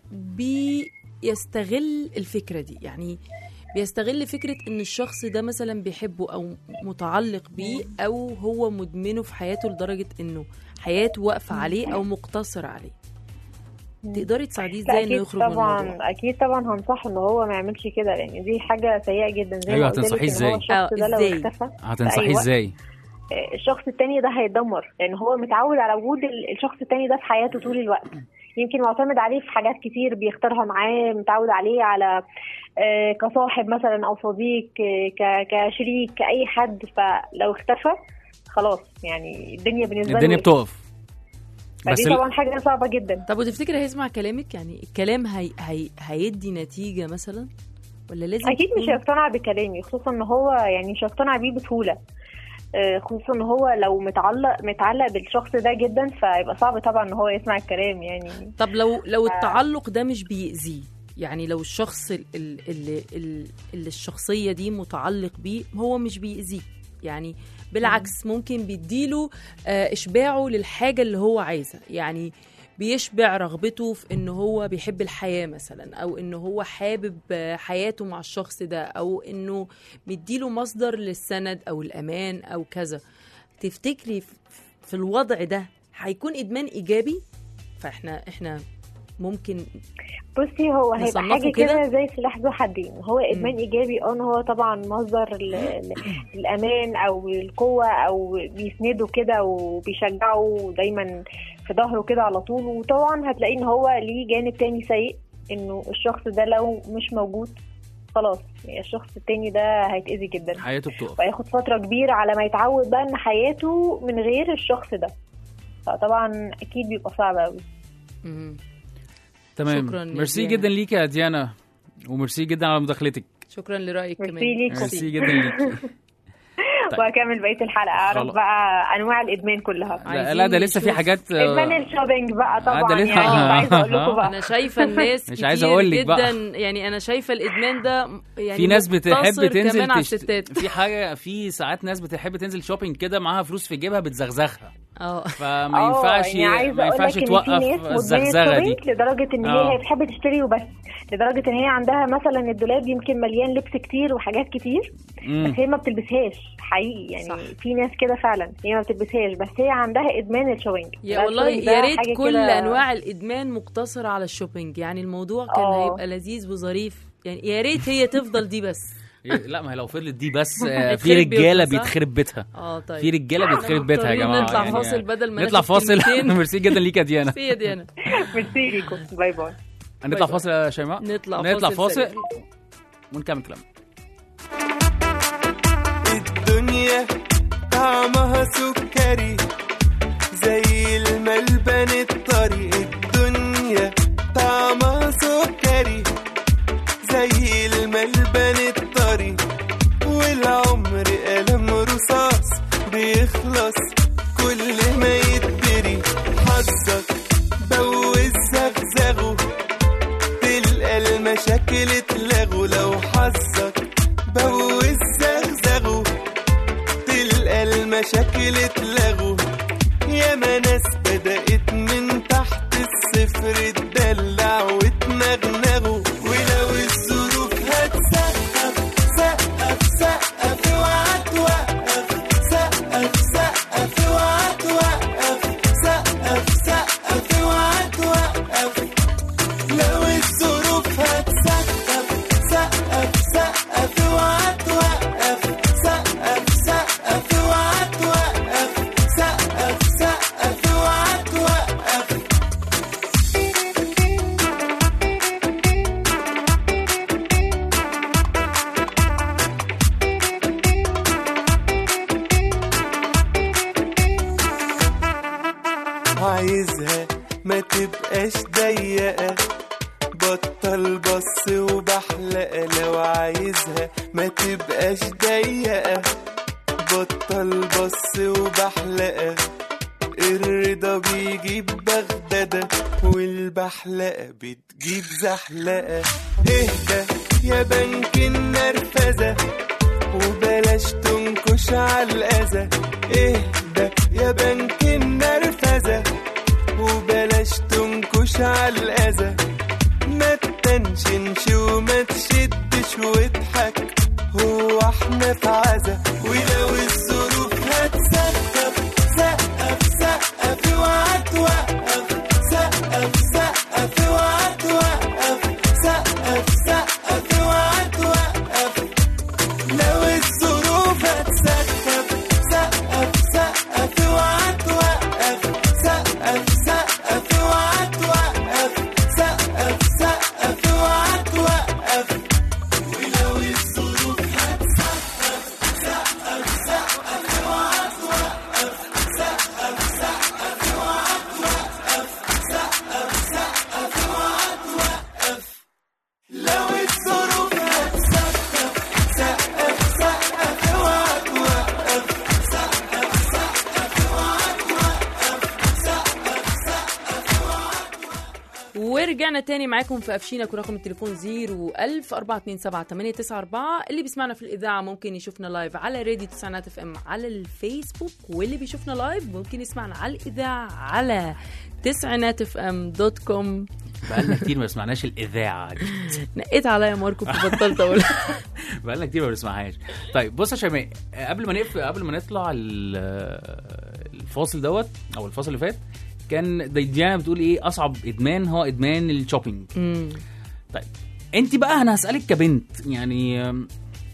بيستغل الفكرة دي يعني بيستغل فكرة إن الشخص ده مثلا بيحبه أو متعلق بيه أو هو مدمنه في حياته لدرجة إنه حياته واقفة عليه أو مقتصرة عليه تقدري تساعديه لا ازاي انه اكيد يخرج من الموضوع طبعا اكيد طبعا هنصح ان هو ما يعملش كده لان دي حاجه سيئه جدا زي أيوة، ما قلت لك هتنصحيه ان هو إزاي؟ الشخص آه، ده لو إزاي؟ اختفى هتنصحيه وقت. ازاي آه، الشخص التاني ده هيتدمر لان هو متعود على وجود ال- الشخص التاني ده في حياته طول الوقت يمكن معتمد عليه في حاجات كتير بيختارها معاه متعود عليه على آه، كصاحب مثلا او صديق آه، ك- كشريك كاي حد فلو اختفى خلاص يعني الدنيا بالنسبه له الدنيا وقفت. بتقف بس فدي ال- طبعا حاجه صعبه جدا طب وتفتكر هيسمع كلامك يعني الكلام هي... هي... هيدي نتيجة مثلا ولا لازم اكيد مش تكون- هيقتنع بكلامي خصوصا ان هو يعني مش هيقتنع بيه بسهوله آه، خصوصا ان هو لو متعلق متعلق بالشخص ده جدا فيبقى صعب طبعا ان هو يسمع الكلام يعني طب لو لو التعلق ده مش بيأذيه يعني لو الشخص ال- ال- اللي, اللي الشخصية دي متعلق بيه هو مش بيأذيه يعني بالعكس ممكن بيديله آه، إشباعه للحاجة اللي هو عايزها يعني بيشبع رغبته في ان هو بيحب الحياة مثلا او ان هو حابب آه، حياته مع الشخص ده او انه مديله مصدر للسند او الامان او كذا تفتكري في- في الوضع ده هيكون ادمان ايجابي فاحنا احنا ممكن بصي هو هيبقى نصنفه حاجه كده؟ كده زي سلاح ذو حدين هو ادمان ايجابي اه إن هو طبعا مصدر ال- ال- الامان او القوه او بيسنده كده وبيشجعه دايما في ظهره كده على طول وطبعا هتلاقيه ان هو ليه جانب تاني سيء انه الشخص ده لو مش موجود خلاص يعني الشخص التاني ده هيتأذي جدا حياته بتقف وهياخد فترة كبيرة على ما يتعود بقى ان حياته من غير الشخص ده فطبعا اكيد بيبقى صعب قوي مم. تمام شكراً يا ميرسي ديانا. جدا ليك يا ديانا وميرسي جدا على مداخلتك شكرا لرأيك ميرسي كمان ليكم. ميرسي جدا ليك طيب. وهكمل بقية الحلقة اعرف خلاص. بقى انواع الادمان كلها لا, عايزين لا ده لسه في نشوف حاجات آه، ادمان الشوبينج بقى آه، طبعا ده لسه- يعني مش عايزة اقول لكم بقى انا شايفه الناس مش كتير عايز أقول لك جدا بقى. يعني انا شايفه الادمان ده يعني في ناس بتحب مقتصر تنزل كمان على تشت... الستات في حاجه في ساعات ناس بتحب تنزل شوبينج كده معاها فلوس في جيبها بتزغزغها اه فما آه، ينفعش يعني عايزة ما أقول ينفعش لك إن في توقف ناس مدمنة الزغزغه دي شوبينج لدرجة إن آه. هي بتحب تشتري وبس لدرجة إن هي عندها مثلا الدولاب يمكن مليان لبس كتير وحاجات كتير مم. بس هي ما بتلبسهاش حقيقي يعني صح. في ناس كده فعلا هي ما بتلبسهاش بس هي عندها إدمان الشوبينج يا ده والله الشوبينج ده يا ريت حاجة كل كده- انواع الادمان مقتصره على الشوبينج يعني الموضوع كان آه. هيبقى لذيذ وظريف يعني يا ريت هي تفضل دي بس لا ما هي لو فضلت دي بس آه، في هيتخرب بيوتنا، رجاله صح؟ بيتخرب بيتها اه طيب في رجاله بيتخرب بيتها يا مضطرين جماعه نطلع يعني فاصل بدل ما نطلع ناخد فاصل كلمتين. ميرسي جدا ليك يا ديانا في يا ديانا ميرسي ليكم باي باي هنطلع باي. فاصل يا شيماء نطلع نطلع فاصل فاصل سريع. ونكمل كلامنا الدنيا طعمها سكري زي الملبن الطري الدنيا طعمها سكري زي الملبن الطري والعمر قلم رصاص بيخلص كل ما يتدري حظك بوز زغزغه تلقى المشاكل اتلغوا لو حظك بوز زغزغه تلقى المشاكل اتلغوا ياما ناس بدأت من تحت الصفر تدلع وتنغنغوا ولو الظروف هتسقف سقف سقف اوعى توقف سقف سقف اوعى توقف سقف سقف اوعى توقف لو الظروف هتسقف سقف سقف اوعى توقف سقف سقف اوعى توقف ما تبقاش ضيقة بطل بص وبحلقة لو عايزها ما تبقاش ضيقة بطل بص وبحلقة الرضا بيجيب بغدادة والبحلقة بتجيب زحلقة اهدى يا بنك النرفزة وبلاش تنكش على الأذى اهدى يا بنك النرفزة وبلاش تنكش على الأذى ما تنشنش وما تشدش واضحك هو احنا في عزا ولو الظروف هتسقف سقف سقف اوعى توقف سقف سقف اوعى توقف سقف سقف اوعى توقف لو الظروف هتسقف سقف سقف اوعى توقف سقف سقف اوعى توقف سقف سقف اوعى توقف ولو الظروف هتسقف سقف سقف اوعى توقف سقف سقف اوعى توقف سقف سقف اوعى توقف لو الظروف هتسقف سقف سقف اوعى توقف سقف سقف اوعى توقف سقف سقف اوعى ورجعنا تاني معاكم في أفشينك ورقم التليفون 01000 427 اللي بيسمعنا في الإذاعة ممكن يشوفنا لايف على راديو تسعينات اف ام على الفيسبوك واللي بيشوفنا لايف ممكن يسمعنا على الإذاعة على تسعينات اف ام دوت كوم بقالنا كتير ما سمعناش الاذاعه دي نقيت عليا ماركو فبطلت أقول بقالنا كتير ما بنسمعهاش طيب بص يا شيماء قبل ما نقفل قبل ما نطلع ال- الفاصل دوت او الفاصل اللي فات كان ديانا بتقول ايه اصعب ادمان هو ادمان الشوبينج مم. طيب انت بقى انا هسالك كبنت يعني أم،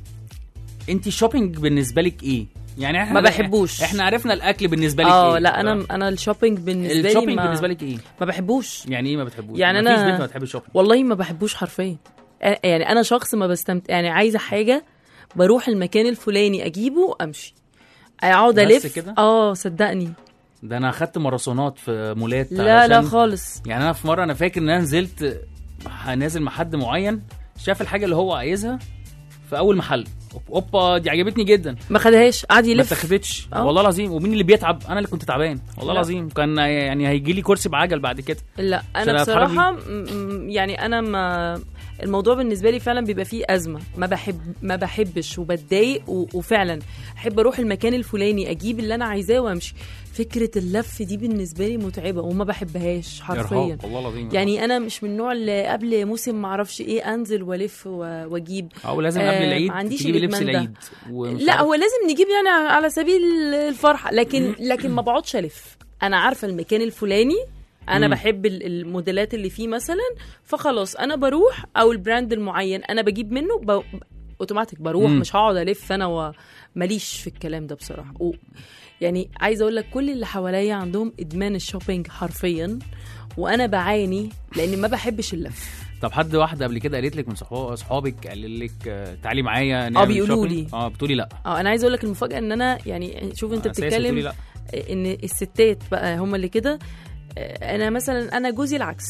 انت الشوبينج بالنسبه لك ايه يعني احنا ما بحبوش. احنا عرفنا الاكل بالنسبه لك اه ايه لا انا انا الشوبينج بالنسبه لي الشوبينج ما بالنسبه لك ايه ما بحبوش يعني ايه ما بتحبوش يعني ما أنا- فيش بنت ما بتحب الشوبينج والله ما بحبوش حرفيا أ- يعني انا شخص ما بستمتع يعني عايزه حاجه بروح المكان الفلاني اجيبه وامشي اقعد بس الف كده؟ اه صدقني ده انا اخدت ماراثونات في مولات لا لا علشان- خالص يعني انا في مره انا فاكر ان انا نزلت نازل مع حد معين شاف الحاجه اللي هو عايزها في اول محل اوبا دي عجبتني جدا ما خدهاش قعد ما يلف اتاخدتش آه. والله العظيم ومين اللي بيتعب انا اللي كنت تعبان والله لا. العظيم كان يعني هيجي لي كرسي بعجل بعد كده لا عشان انا أتحرك بصراحه م- م- يعني انا ما الموضوع بالنسبه لي فعلا بيبقى فيه ازمه ما بحب ما بحبش وبتضايق و- وفعلا احب اروح المكان الفلاني اجيب اللي انا عايزاه وامشي فكره اللف دي بالنسبه لي متعبه وما بحبهاش حرفيا إرهاق، والله العظيم يعني انا مش من النوع اللي قبل موسم معرفش ايه انزل والف و- واجيب او لازم آه، قبل العيد ما عنديش تجيبي لبس الإدمان ده. العيد ومش لا عارف- هو لازم نجيب يعني على سبيل الفرحه لكن لكن ما بقعدش الف انا عارفه المكان الفلاني انا مم. بحب ال- الموديلات اللي فيه مثلا فخلاص انا بروح او البراند المعين انا بجيب منه ب... اوتوماتيك بروح مم. مش هقعد الف انا ومليش في الكلام ده بصراحه و... يعني عايزه اقول لك كل اللي حواليا عندهم ادمان الشوبينج حرفيا وانا بعاني لاني ما بحبش اللف طب حد واحده قبل كده قالت لك من صحاب- صحابك قال لك آه، تعالي معايا نعمل بيقولوا shopping؟ لي. اه بتقولي لا اه انا عايزه اقول لك المفاجاه ان انا يعني شوف انت أساسي بتقولي بتتكلم لا ان الستات بقى هم اللي كده آه، انا مثلا انا جوزي العكس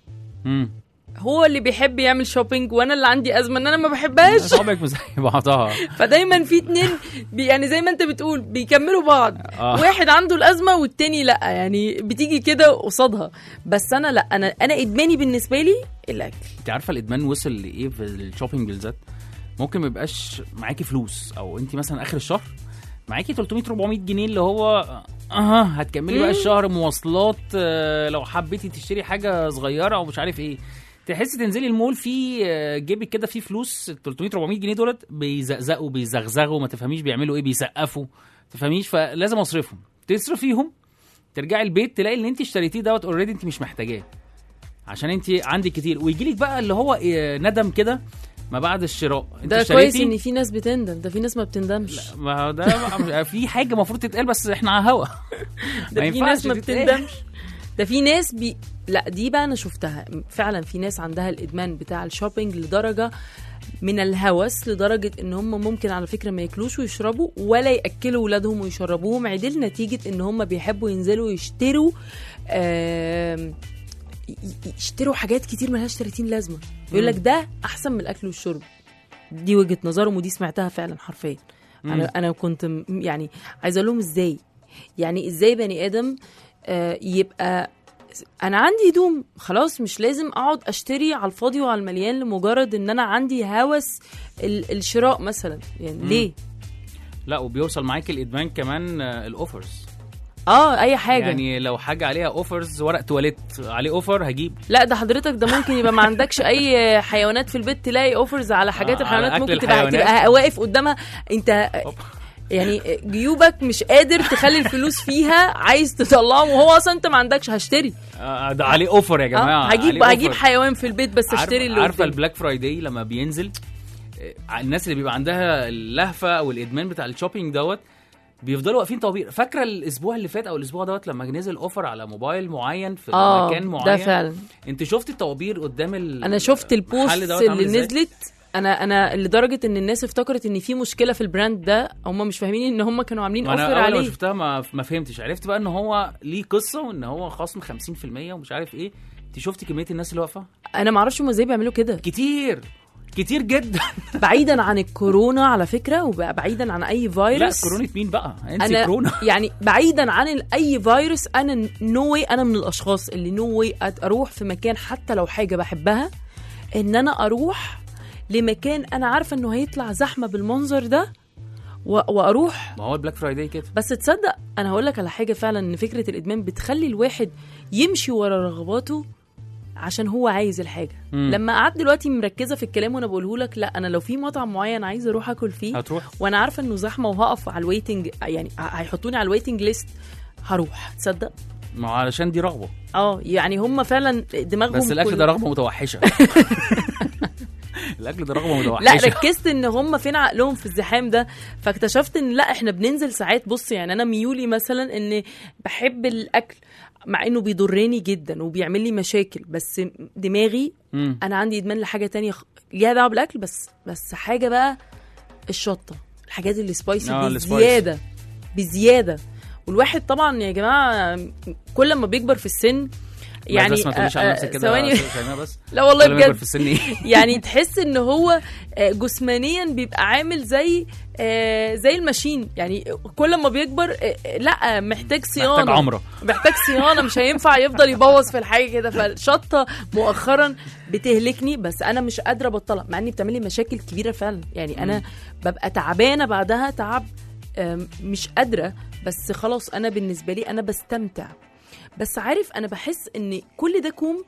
امم هو اللي بيحب يعمل شوبينج وانا اللي عندي ازمه ان انا ما بحبهاش صحابك مش زي بعضها فدايما في اتنين بي يعني زي ما انت بتقول بيكملوا بعض آه. واحد عنده الازمه والتاني لا يعني بتيجي كده قصادها بس انا لا انا انا ادماني بالنسبه لي الاكل انت عارفه الادمان وصل لايه في الشوبينج بالذات ممكن ما يبقاش معاكي فلوس او انت مثلا اخر الشهر معاكي 300 400 جنيه اللي هو اها هتكملي بقى مم. الشهر مواصلات آه، لو حبيتي تشتري حاجه صغيره او مش عارف ايه تحسي تنزلي المول في آه، جيبك كده فيه فلوس 300 400 جنيه دولت بيزقزقوا بيزغزغوا ما تفهميش بيعملوا ايه بيسقفوا تفهميش فلازم اصرفهم تصرفيهم ترجعي البيت تلاقي اللي انت اشتريتيه دوت اوريدي انت مش محتاجاه عشان انت عندك كتير ويجي لك بقى اللي هو إيه، ندم كده ما بعد الشراء انت ده اشتريتي كويس ان في ناس بتندم ده في ناس ما بتندمش ما هو ده بقى في حاجه المفروض تتقال بس احنا على هوا ده في ينفعش ناس ما تتقال. بتندمش ده في ناس بي لا دي بقى انا شفتها فعلا في ناس عندها الادمان بتاع الشوبينج لدرجه من الهوس لدرجه ان هم ممكن على فكره ما ياكلوش ويشربوا ولا ياكلوا ولادهم ويشربوهم عدل نتيجه ان هم بيحبوا ينزلوا يشتروا آم، ي- ي- يشتروا حاجات كتير ملهاش 30 لازمه يقول لك ده احسن من الاكل والشرب دي وجهه نظرهم ودي سمعتها فعلا حرفيا انا انا كنت م- يعني عايزه اقول لهم ازاي يعني ازاي بني ادم آه، يبقى انا عندي هدوم خلاص مش لازم اقعد اشتري على الفاضي وعلى المليان لمجرد ان انا عندي هوس ال- الشراء مثلا يعني ليه لا وبيوصل معاك الادمان كمان آه، الاوفرز اه اي حاجه يعني لو حاجه عليها اوفرز ورق تواليت عليه اوفر هجيب لا ده حضرتك ده ممكن يبقى ما عندكش اي حيوانات في البيت تلاقي اوفرز على حاجات آه، الحيوانات على أكل ممكن تبقى الحيوانات. تبقى واقف قدامها انت يعني جيوبك مش قادر تخلي الفلوس فيها عايز تطلعهم وهو اصلا انت ما عندكش هشتري آه، ده عليه اوفر يا جماعه اه هجيب عليه هجيب أوفر. حيوان في البيت بس عارفة- اشتري اللي عارفه قدامي. البلاك فرايداي لما بينزل آه، الناس اللي بيبقى عندها اللهفه او الادمان بتاع الشوبينج دوت بيفضلوا واقفين طوابير فاكره الاسبوع اللي فات او الاسبوع دوت لما نزل اوفر على موبايل معين في اه مكان معين ده فعلا انت شفت الطوابير قدام ال... انا شفت المحل البوست دوت عامل اللي إزاي؟ نزلت انا انا لدرجه ان الناس افتكرت ان في مشكله في البراند ده هم مش فاهمين ان هم كانوا عاملين وانا اوفر اول ما عليه شفتها ما ما فهمتش عرفت بقى ان هو ليه قصه وان هو خصم 50% ومش عارف ايه انت شفتي كميه الناس اللي واقفه انا ما اعرفش هم ازاي بيعملوا كده كتير كتير جدا بعيدا عن الكورونا على فكره وبعيدا عن اي لا فيروس كورونا مين بقى انت انا كورونا يعني بعيدا عن ال- اي فيروس انا نو واي انا من الاشخاص اللي نو واي اروح في مكان حتى لو حاجه بحبها ان انا اروح لمكان انا عارفه انه هيطلع زحمه بالمنظر ده و- واروح ما هو البلاك فرايداي كده بس تصدق انا هقول لك على حاجه فعلا ان فكره الادمان بتخلي الواحد يمشي ورا رغباته عشان هو عايز الحاجه مم. لما قعدت دلوقتي مركزه في الكلام وانا بقوله لك لا انا لو في مطعم معين عايزه اروح اكل فيه هتروح وانا عارفه انه زحمه وهقف على الويتنج يعني ه- هيحطوني على الويتنج ليست هروح تصدق ما هو علشان دي رغبه اه يعني هم فعلا دماغهم بس الاكل كل- ده رغبه متوحشه الاكل ده رغبه لا متوحشه ركزت ان هم فين عقلهم في الزحام ده فاكتشفت ان لا احنا بننزل ساعات بص يعني انا ميولي مثلا ان بحب الاكل مع انه بيضرني جدا وبيعمل لي مشاكل بس دماغي مم. انا عندي ادمان لحاجه تانية خ- ليها دعوه بالاكل بس بس حاجه بقى الشطه الحاجات اللي سبايسي آه، آه السبايسي. بزياده بزياده والواحد طبعا يا جماعه كل ما بيكبر في السن يعني يعني بس ما تقوليش على آه، نفسك آه، كده ثواني يا شيماء بس لا والله كل ما يكبر بجد في السن ايه يعني تحس ان هو آه، جسمانيا بيبقى عامل زي آه، زي الماشين يعني كل ما بيكبر آه، آه، لا محتاج صيانه محتاج عمره محتاج صيانه مش هينفع يفضل يبوظ في الحاجه كده فالشطه مؤخرا بتهلكني بس انا مش قادره ابطلها مع اني بتعمل لي مشاكل كبيره فعلا يعني انا ببقى تعبانه بعدها تعب آم، مش قادره بس خلاص انا بالنسبه لي انا بستمتع بس عارف انا بحس ان كل ده كوم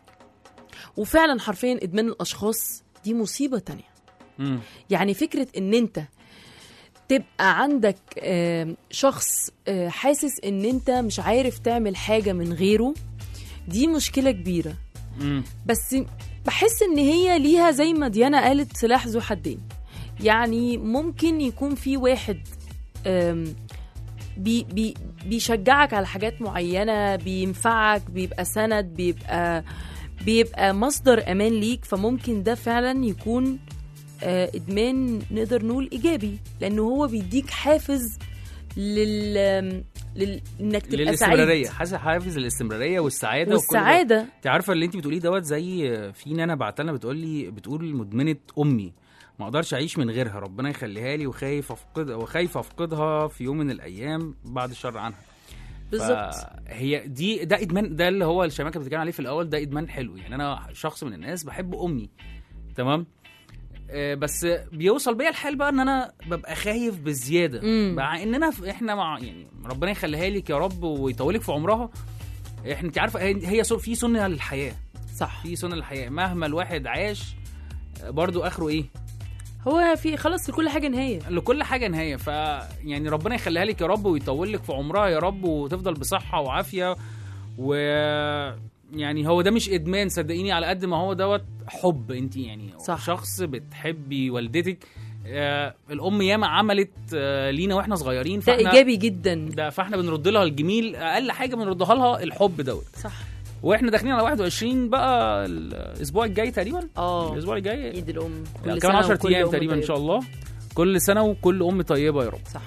وفعلا حرفيا ادمان الاشخاص دي مصيبه تانية مم. يعني فكره ان انت تبقى عندك آم، شخص آه، حاسس ان انت مش عارف تعمل حاجه من غيره دي مشكله كبيره مم. بس بحس ان هي ليها زي ما ديانا قالت سلاح ذو حدين يعني ممكن يكون في واحد آم، بي بي بيشجعك على حاجات معينة بينفعك بيبقى سند بيبقى بيبقى مصدر أمان ليك فممكن ده فعلا يكون آه، إدمان نقدر نقول إيجابي لأنه هو بيديك حافز لل, لل... إنك تبقى للاستمراريه سعيد حاسس حافز الاستمراريه والسعاده وكل ده. والسعادة انت عارفه اللي انت بتقوليه دوت زي في نانا بعتلنا بتقول لي بتقول مدمنه امي ما اقدرش اعيش من غيرها ربنا يخليها لي وخايف افقد وخايف افقدها في يوم من الايام بعد الشر عنها بالظبط هي دي ده ادمان ده اللي هو الشباب كانت بتتكلم عليه في الاول ده ادمان حلو يعني انا شخص من الناس بحب امي تمام آه، بس بيوصل بيا الحال بقى ان انا ببقى خايف بزياده مم. مع اننا في- احنا مع يعني ربنا يخليها لك يا رب ويطولك في عمرها احنا انت عارفه هي هي سن- في سنه للحياه صح في سنه للحياه مهما الواحد عاش آه، برضو اخره ايه هو في خلاص لكل حاجة نهاية لكل حاجه نهايه ف يعني ربنا يخليها لك يا رب ويطول لك في عمرها يا رب وتفضل بصحه وعافيه و يعني هو ده مش ادمان صدقيني على قد ما هو دوت حب انت يعني صح. شخص بتحبي والدتك آه الام ياما عملت آه لينا واحنا صغيرين ده فاحنا إيجابي جدا ده فاحنا بنرد لها الجميل اقل حاجه بنردها لها الحب دوت صح واحنا داخلين على 21 بقى الاسبوع الجاي تقريبا اه الاسبوع الجاي عيد الأم يعني كل كمان سنة 10 وكل ايام أم تقريبا ان طيبة. شاء الله كل سنه وكل ام طيبه يا رب صح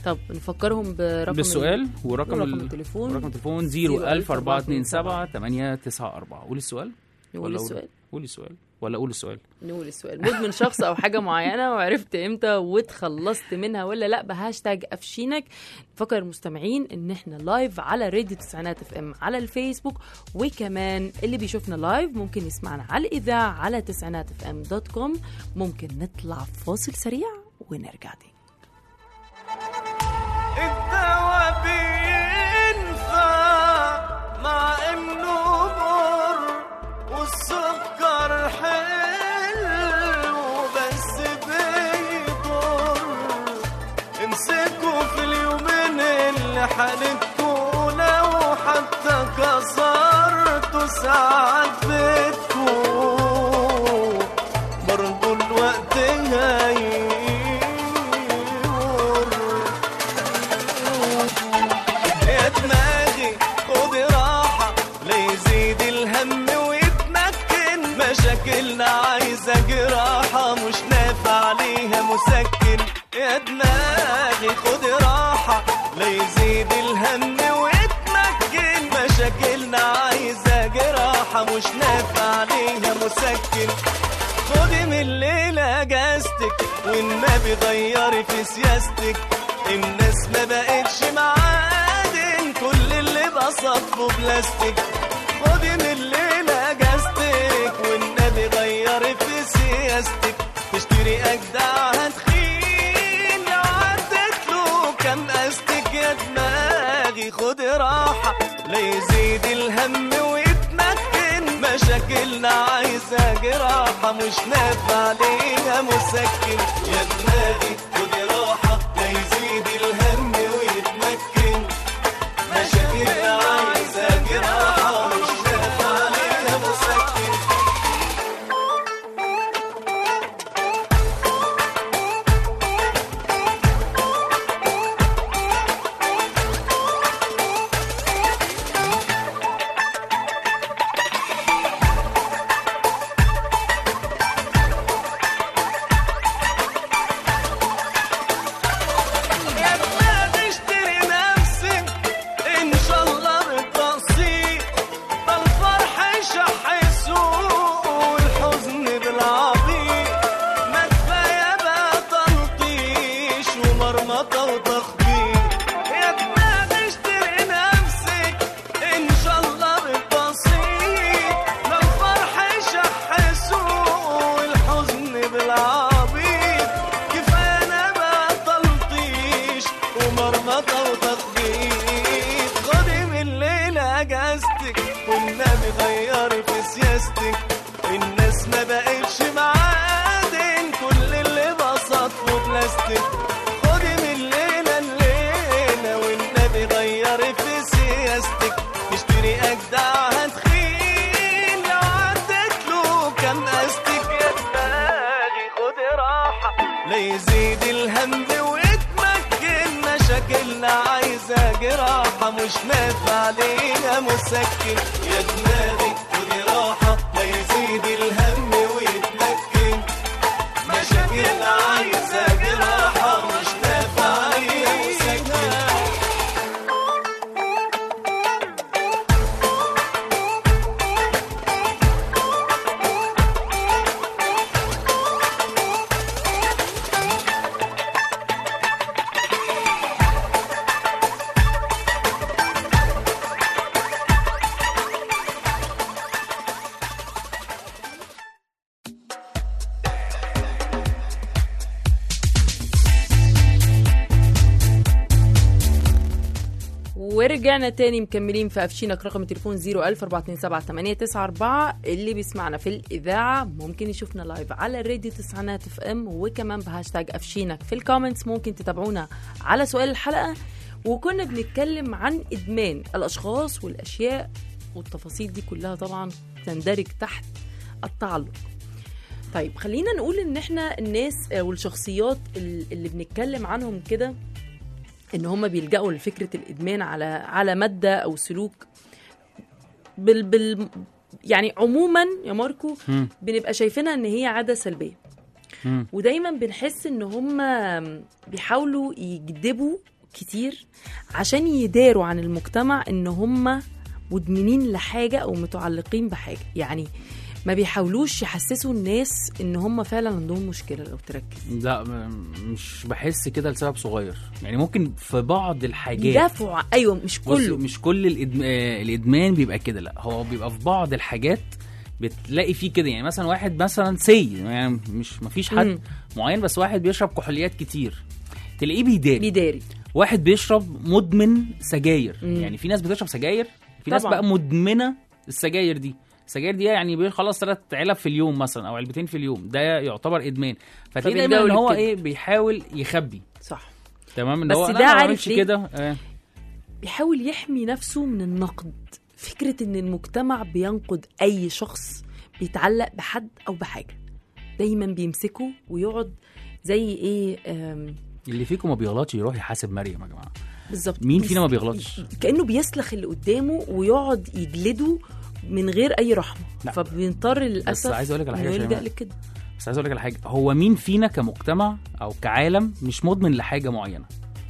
طب نفكرهم برقم بالسؤال ورقم ورقم ال- التليفون ورقم التليفون 01427 897 قولي السؤال نقول ولا أقول- السؤال قولي السؤال ولا قول السؤال نقول السؤال مدمن شخص او حاجه معينه وعرفت امتى واتخلصت منها ولا لا بهاشتاج افشينك فكر المستمعين ان احنا لايف على راديو تسعينات اف ام على الفيسبوك وكمان اللي بيشوفنا لايف ممكن يسمعنا على الاذاعه على تسعينات اف ام دوت كوم ممكن نطلع فاصل سريع ونرجع تاني الدواء بينفع مع انه مر والسكر حلو بس بيضر امسكوا في اليومين اللي حالتكوا لو حتى كسرتوا ساعات بيتكوا برضو الوقت هيمر يا دماغي خدي راحة ليزيد الهم ويتمكن مشاكلنا عايزة جراحة مش نافع عليها مسكن يا دماغي خدي راحة ليزيد الهم ويتمكن مشاكلنا عايزة جراحة مش نافع عليها مسكن خدي من الليلة اجازتك والنبي غيري في سياستك الناس ما بقتش معادن كل اللي بصفه بلاستيك خدي من الليلة اجازتك والنبي غيري في سياستك تشتري اجدع هتخين لو عدت له كام استك يا دماغي خدي راحة ليزيد الهم ويتمكن مشاكلنا عايزة جراحة مش نافع عليها مسكن يا دماغي خدي راحة ليزيد الهم ويتمكن مشاكلنا عايزة جراحة مش نافع عليها مسكن يا بلاد اشتري نفسك ان شاء الله بالتقسيط ده الفرح يشح سوق والحزن بالعبيط ما كفايه بقى تلطيش ومرمطه وتخبيط يا بلاد اشتري نفسك ان شاء الله بالتقسيط ده الفرح يشح سوق والحزن بالعبيط كفايه انا بقى تلطيش ومرمطه وتخبيط خدي من الليله اجازتك والنبي غيري في سياستك الناس ما بقتش معادن كل اللي بسطه بلاستيك خدي من الليله الليله والنبي غيري في سياستك اشتري اجدع هتخين لو عدت له كام استك يا دماغي خدي راحه ليزيد الهم ويتمكن مشاكلنا عايزه جراحه مش نافع عليها مسكن يا دماغي خدي راحه ليزيد الهم ويتمكن مشاكلنا عايزه جراحه مش نافع عليها مسكن ورجعنا تاني مكملين في أفشينك رقم التليفون 014278994 اللي بيسمعنا في الإذاعة ممكن يشوفنا لايف على راديو تسعينات اف ام وكمان بهاشتاج أفشينك في الكومنتس ممكن تتابعونا على سؤال الحلقة وكنا بنتكلم عن إدمان الأشخاص والأشياء والتفاصيل دي كلها طبعا تندرج تحت التعلق طيب خلينا نقول ان احنا الناس والشخصيات اللي بنتكلم عنهم كده ان هم بيلجأوا لفكره الادمان على على ماده او سلوك بال بال يعني عموما يا ماركو مم. بنبقى شايفينها ان هي عاده سلبيه مم. ودايما بنحس ان هم بيحاولوا يكذبوا كتير عشان يداروا عن المجتمع ان هم مدمنين لحاجه او متعلقين بحاجه يعني ما بيحاولوش يحسسوا الناس ان هم فعلا عندهم مشكله لو تركز لا م- مش بحس كده لسبب صغير يعني ممكن في بعض الحاجات بيدافعوا ع- ايوه مش بص كله مش كل الإدم... آه، الادمان بيبقى كده لا هو بيبقى في بعض الحاجات بتلاقي فيه كده يعني مثلا واحد مثلا سي يعني مش مفيش حد مم. معين بس واحد بيشرب كحوليات كتير تلاقيه بيداري بيداري واحد بيشرب مدمن سجاير مم. يعني في ناس بتشرب سجاير في ناس طبعاً. بقى مدمنه السجاير دي السجاير دي يعني بيخلص ثلاث علب في اليوم مثلا او علبتين في اليوم ده يعتبر ادمان فتلاقيه دايما ان فبيلجأوا هو لكده. ايه بيحاول يخبي صح تمام ان بس هو ده لا ما عارف بعملش ليه؟ كده آه. بيحاول يحمي نفسه من النقد فكرة ان المجتمع بينقد اي شخص بيتعلق بحد او بحاجة دايما بيمسكه ويقعد زي ايه آم، اللي فيكم ما بيغلطش يروح يحاسب مريم يا جماعه بالظبط مين بيس- فينا ما بيغلطش كانه بيسلخ اللي قدامه ويقعد يجلده من غير اي رحمه لا. فبيضطر للاسف عايز أقول لك على إنه حاجة يا يلجأ شيماء. لكده بس عايز اقول لك على حاجه هو مين فينا كمجتمع او كعالم مش مدمن لحاجه معينه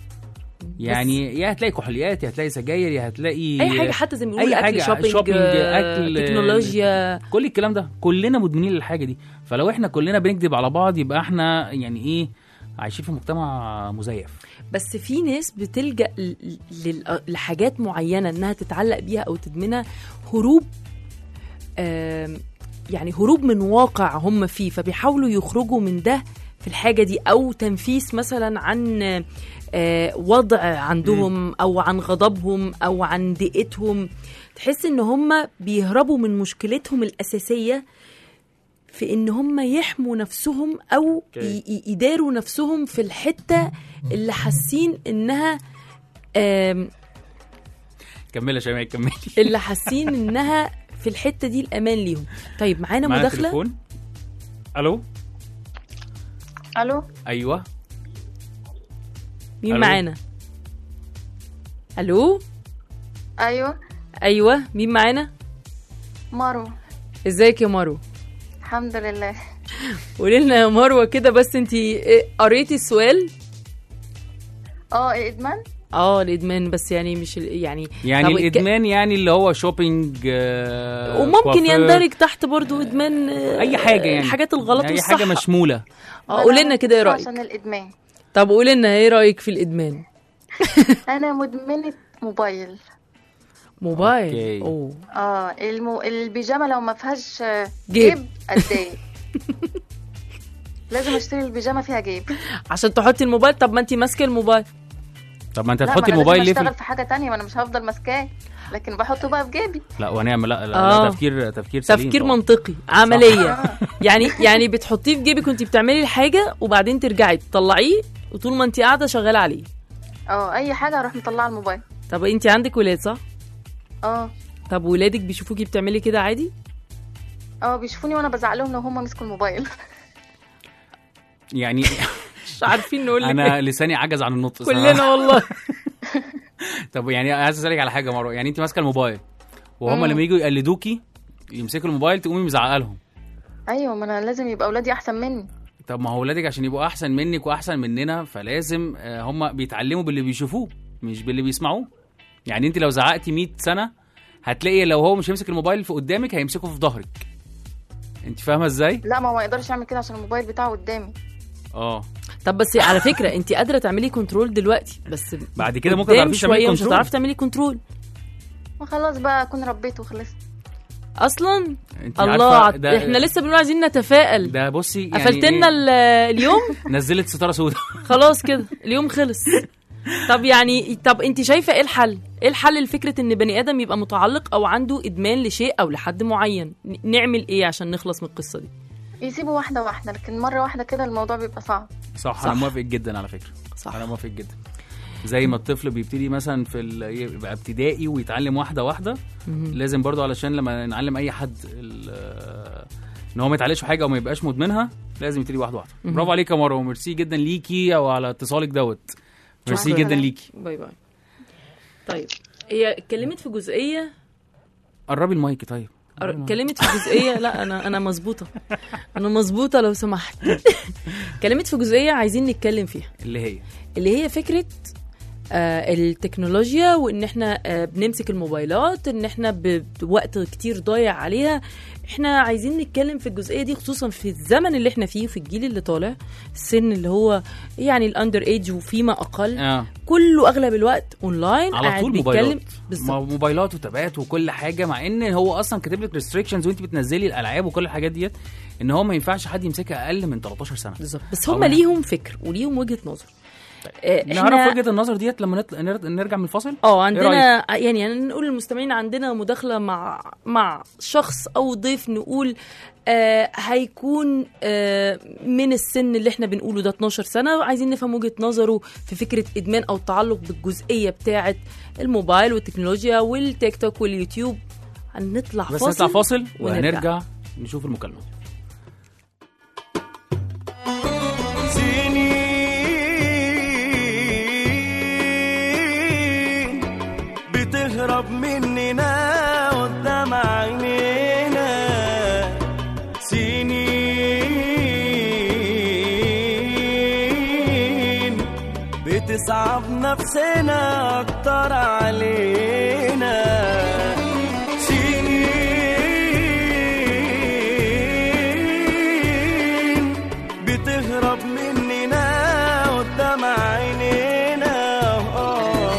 يعني يا هتلاقي كحوليات يا هتلاقي سجاير يا هتلاقي اي حاجه حتى زي ما بيقولوا أي اكل حاجة، شوبينج, شوبينج، آه، أكل، تكنولوجيا كل الكلام ده كلنا مدمنين للحاجه دي فلو احنا كلنا بنكذب على بعض يبقى احنا يعني ايه عايشين في مجتمع مزيف بس في ناس بتلجأ ل- لل- لحاجات معينة انها تتعلق بيها او تدمنها هروب آم، يعني هروب من واقع هم فيه فبيحاولوا يخرجوا من ده في الحاجة دي او تنفيس مثلا عن آه، وضع عندهم او عن غضبهم او عن ضيقتهم تحس ان هم بيهربوا من مشكلتهم الاساسيه في ان هم يحموا نفسهم او أوكي. ي- ي- يداروا نفسهم في الحته اللي حاسين انها آم، كملي يا شيماء كملي اللي حاسين انها في الحته دي الامان ليهم طيب معانا معانا مداخله تليفون الو الو ايوه مين ألو؟ معانا الو ايوه ايوه مين معانا مارو ازيك يا مارو الحمد لله قولي لنا يا مروه كده بس انت قريتي السؤال اه الادمان اه الادمان بس يعني مش ال- يعني يعني طب ك- الادمان يعني اللي هو شوبينج آه، وممكن كوافير، يندرج تحت برضو ادمان آه، اي حاجه يعني الحاجات الغلط اي والصح حاجه مشموله اه قولي لنا كده ايه رايك عشان الادمان طب قولي لنا ايه رايك في الادمان انا مدمنه موبايل موبايل أوكي. اوه اه المو... البيجامه لو ما فيهاش آه، جيب. جيب اتضايق لازم اشتري البيجامه فيها جيب عشان تحطي الموبايل طب ما انت ماسكه الموبايل طب ما انت لا ما هتحطي أنا الموبايل لازم ليه اشتغل في في حاجه تانية ما انا مش هفضل ماسكاه لكن بحطه بقى في جيبي لا ونعمل لا, لا, آه. لا تفكير تفكير سليم تفكير طبعاً. منطقي عمليه يعني يعني بتحطيه في جيبك وانت بتعملي الحاجه وبعدين ترجعي تطلعيه وطول ما انت قاعده شغاله عليه اه اي حاجه اروح مطلعه الموبايل طب انت عندك ولاد صح اه طب ولادك بيشوفوكي بتعملي كده عادي اه بيشوفوني وانا بزعق لهم لو هم مسكوا الموبايل يعني مش عارفين نقول لك انا إيه. لساني عجز عن النطق صراحة. كلنا والله طب يعني عايز اسالك على حاجه مره يعني انت ماسكه الموبايل وهم مم. لما يجوا يقلدوكي يمسكوا الموبايل تقومي مزعقه لهم ايوه ما انا لازم يبقى اولادي احسن مني طب ما هو ولادك عشان يبقوا احسن منك واحسن مننا فلازم آه، هم بيتعلموا باللي بيشوفوه مش باللي بيسمعوه يعني انت لو زعقتي 100 سنه هتلاقي لو هو مش هيمسك الموبايل في قدامك هيمسكه في ظهرك انت فاهمه ازاي لا ما هو ما يقدرش يعمل كده عشان الموبايل بتاعه قدامي اه طب بس على فكره انت قادره تعملي كنترول دلوقتي بس بعد كده ممكن قدام تعرفيش تعملي شويه مش كنترول. هتعرفي تعملي كنترول ما خلاص بقى اكون ربيته وخلصت اصلا انت الله عارفة عط... ده احنا لسه بنقول عايزين نتفائل ده بصي يعني قفلت لنا إيه؟ ال- اليوم نزلت ستاره سوداء خلاص كده اليوم خلص طب يعني طب انت شايفه ايه الحل ايه الحل لفكره ان بني ادم يبقى متعلق او عنده ادمان لشيء او لحد معين ن- نعمل ايه عشان نخلص من القصه دي يسيبوا واحده واحده لكن مره واحده كده الموضوع بيبقى صعب صح, صح. انا موافق جدا على فكره صح انا موافق جدا زي ما الطفل بيبتدي مثلا في ال... يبقى ابتدائي ويتعلم واحده واحده مهم. لازم برضو علشان لما نعلم اي حد ال... ان هو ما يتعلقش في حاجه او ما يبقاش مدمنها لازم يبتدي واحده واحده مهم. برافو عليك يا مروه وميرسي جدا ليكي او على اتصالك دوت ميرسي شكراً. جدا ليكي باي باي طيب هي اتكلمت في جزئيه قربي المايك طيب أر- كلمت في جزئيه لا انا انا مظبوطه انا مظبوطه لو سمحت كلمت في جزئيه عايزين نتكلم فيها اللي هي اللي هي فكره آه التكنولوجيا وان احنا آه بنمسك الموبايلات ان احنا ب- بوقت كتير ضايع عليها احنا عايزين نتكلم في الجزئيه دي خصوصا في الزمن اللي احنا فيه وفي الجيل اللي طالع السن اللي هو يعني الاندر ايج وفيما اقل اه كله اغلب الوقت اونلاين على قاعد طول بيتكلم موبايلات بالظبط ما- موبايلات وتابات وكل حاجه مع ان هو اصلا كاتب لك ريستريكشنز وانت بتنزلي الالعاب وكل الحاجات ديت ان هو ما ينفعش حد يمسكها اقل من 13 سنه بالظبط بس أو هم أنا- ليهم فكر وليهم وجهه نظر آه، نعرف وجهه النظر ديت لما نطلع نر- نرجع من الفاصل اه إيه عندنا يعني نقول للمستمعين عندنا مداخله مع مع شخص او ضيف نقول آه هيكون آه من السن اللي احنا بنقوله ده 12 سنه وعايزين نفهم وجهه نظره في فكره ادمان او تعلق بالجزئيه بتاعه الموبايل والتكنولوجيا والتيك توك واليوتيوب هنطلع بس فاصل نطلع فاصل ونرجع. وهنرجع نشوف المكالمه سنين بتهرب مننا قدام عينينا سنين بتصعب نفسنا اكتر علينا سنين بتهرب مننا قدام عينينا آه،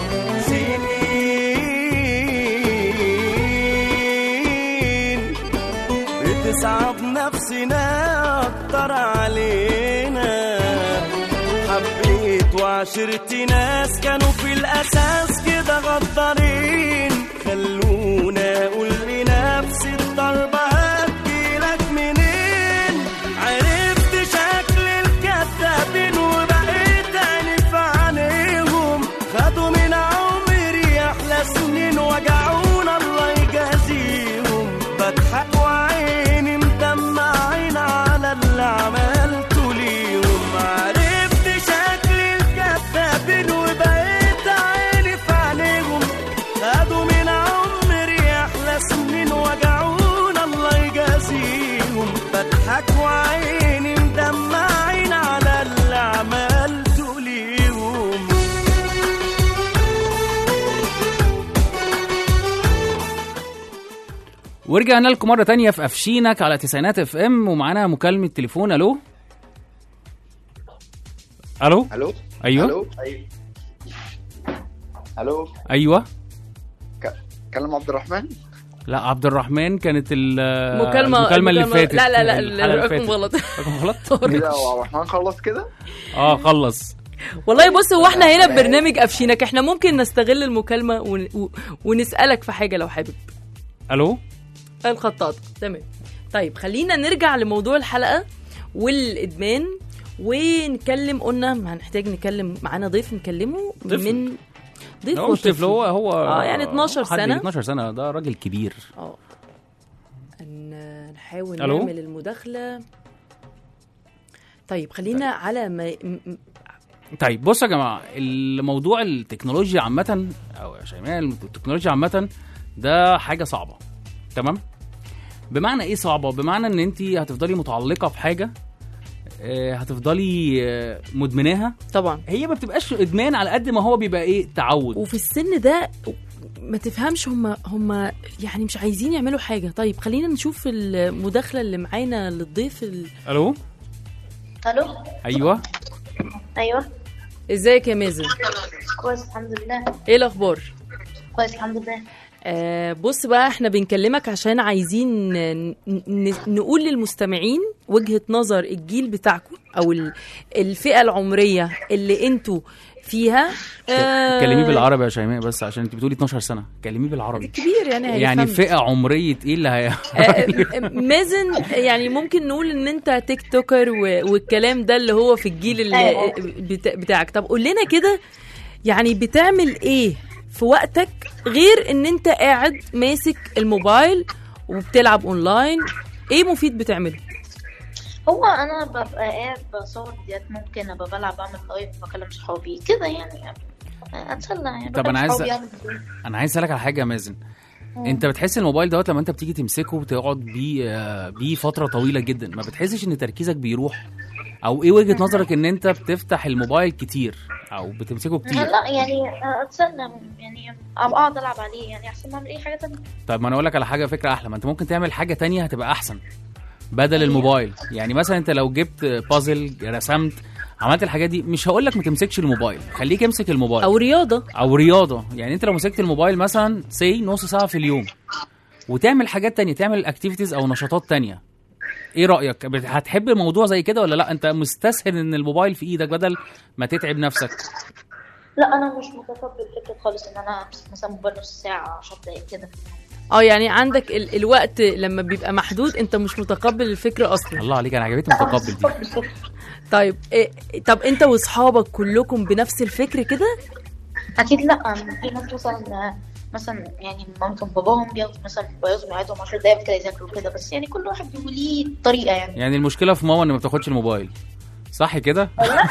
سنين بتصعب نفسنا اكتر علينا حبيت وعشرت ناس كانوا في الاساس كده غدارين خلونا اقول لنفسي الضربه هتجيلك منين عرفت شكل الكذابين وبقيت عيني في عينيهم خدوا من عمري احلى سنين وجعونا الله يجازيهم بضحك وعيني مدمعين على اللي عملته ليهم عرفت شكل الكذابين وبقيت عيني في عينيهم خدوا من عمري احلى سنين وجعونا الله يجازيهم بضحك وعيني مدمعين على اللي عملته ليهم ورجعنا لكم مره تانية في افشينك على تسعينات اف ام ومعانا مكالمه تليفون الو الو الو ايوه الو ايوه الو ايوه كلم عبد الرحمن لا عبد الرحمن كانت ال- مكالمة المكالمه اللي المكالمة- فاتت لا لا لا الحلقة اللي الرقم فاتت. غلط رقم غلط ايه ده هو عبد الرحمن خلص كده اه خلص والله بص هو احنا هنا ببرنامج قفشينك احنا ممكن نستغل المكالمه ون... و... ونسالك في حاجه لو حابب الو الخطاط تمام طيب خلينا نرجع لموضوع الحلقه والادمان ونكلم قلنا هنحتاج نكلم معانا ضيف نكلمه طفل. من ضيف هو مش طفل هو هو اه يعني 12 حد سنه 12 سنه ده راجل كبير اه هن- نحاول ألو؟ نعمل المداخله طيب خلينا على ما م- م- طيب بصوا يا جماعه الموضوع التكنولوجيا عامه او يا شيماء التكنولوجيا عامه ده حاجه صعبه تمام بمعنى ايه صعبه بمعنى ان انت هتفضلي متعلقه في حاجه آه، هتفضلي آه، مدمناها طبعا هي ما بتبقاش ادمان على قد ما هو بيبقى ايه تعود وفي السن ده ما تفهمش هم هم يعني مش عايزين يعملوا حاجه طيب خلينا نشوف المداخله اللي معانا للضيف ال... الو الو ايوه ايوه ازيك يا مازن كويس الحمد لله ايه الاخبار كويس الحمد لله آه بص بقى احنا بنكلمك عشان عايزين ن- ن- نقول للمستمعين وجهة نظر الجيل بتاعكم او ال- الفئة العمرية اللي انتوا فيها آه كلميه بالعربي يا شيماء بس عشان انت بتقولي 12 سنه كلميه بالعربي كبير يعني يعني هيفهم. فئه عمريه ايه اللي هي آه، مازن يعني ممكن نقول ان انت تيك توكر و- والكلام ده اللي هو في الجيل اللي أيوة. بتا- بتاعك طب قول لنا كده يعني بتعمل ايه في وقتك غير ان انت قاعد ماسك الموبايل وبتلعب اونلاين ايه مفيد بتعمله هو انا ببقى قاعد بصور فيديوهات ممكن ابقى بلعب بعمل لايف بكلم صحابي كده يعني اتسلى يعني طب بكلم أنا عايز- صحابي أعمل فيديو. انا عايز اسالك على حاجه يا مازن انت بتحس الموبايل دوت لما انت بتيجي تمسكه وتقعد بيه آه، بيه فتره طويله جدا ما بتحسش ان تركيزك بيروح او ايه وجهه نظرك ان انت بتفتح الموبايل كتير او بتمسكه كتير لا يعني آه، اتسلى يعني أبقى اقعد العب عليه يعني احسن ما اعمل اي حاجه تانية طيب ما انا اقول لك على حاجه فكره احلى ما انت ممكن تعمل حاجه تانية هتبقى احسن بدل الموبايل يعني مثلا انت لو جبت بازل رسمت عملت الحاجات دي مش هقول لك ما تمسكش الموبايل خليك امسك الموبايل او رياضه او رياضه يعني انت لو مسكت الموبايل مثلا سي نص ساعه في اليوم وتعمل حاجات تانية تعمل اكتيفيتيز او نشاطات تانية ايه رايك بت- هتحب موضوع زي كده ولا لا انت مستسهل ان الموبايل في ايدك بدل ما تتعب نفسك لا انا مش متقبل فكره خالص ان انا امسك مثلا موبايل نص ساعه 10 دقايق كده اه يعني عندك ال الوقت لما بيبقى محدود انت مش متقبل الفكره اصلا الله عليك انا عجبتني متقبل دي طيب إيه طب انت واصحابك كلكم بنفس الفكر كده اكيد لا في ناس مثلا مثلا يعني ممكن باباهم بياخدوا مثلا بياخدوا يقعدوا 10 دقايق كده يذاكروا كده بس يعني كل واحد بيبقى ليه طريقه يعني يعني المشكله في ماما ان ما بتاخدش الموبايل صح كده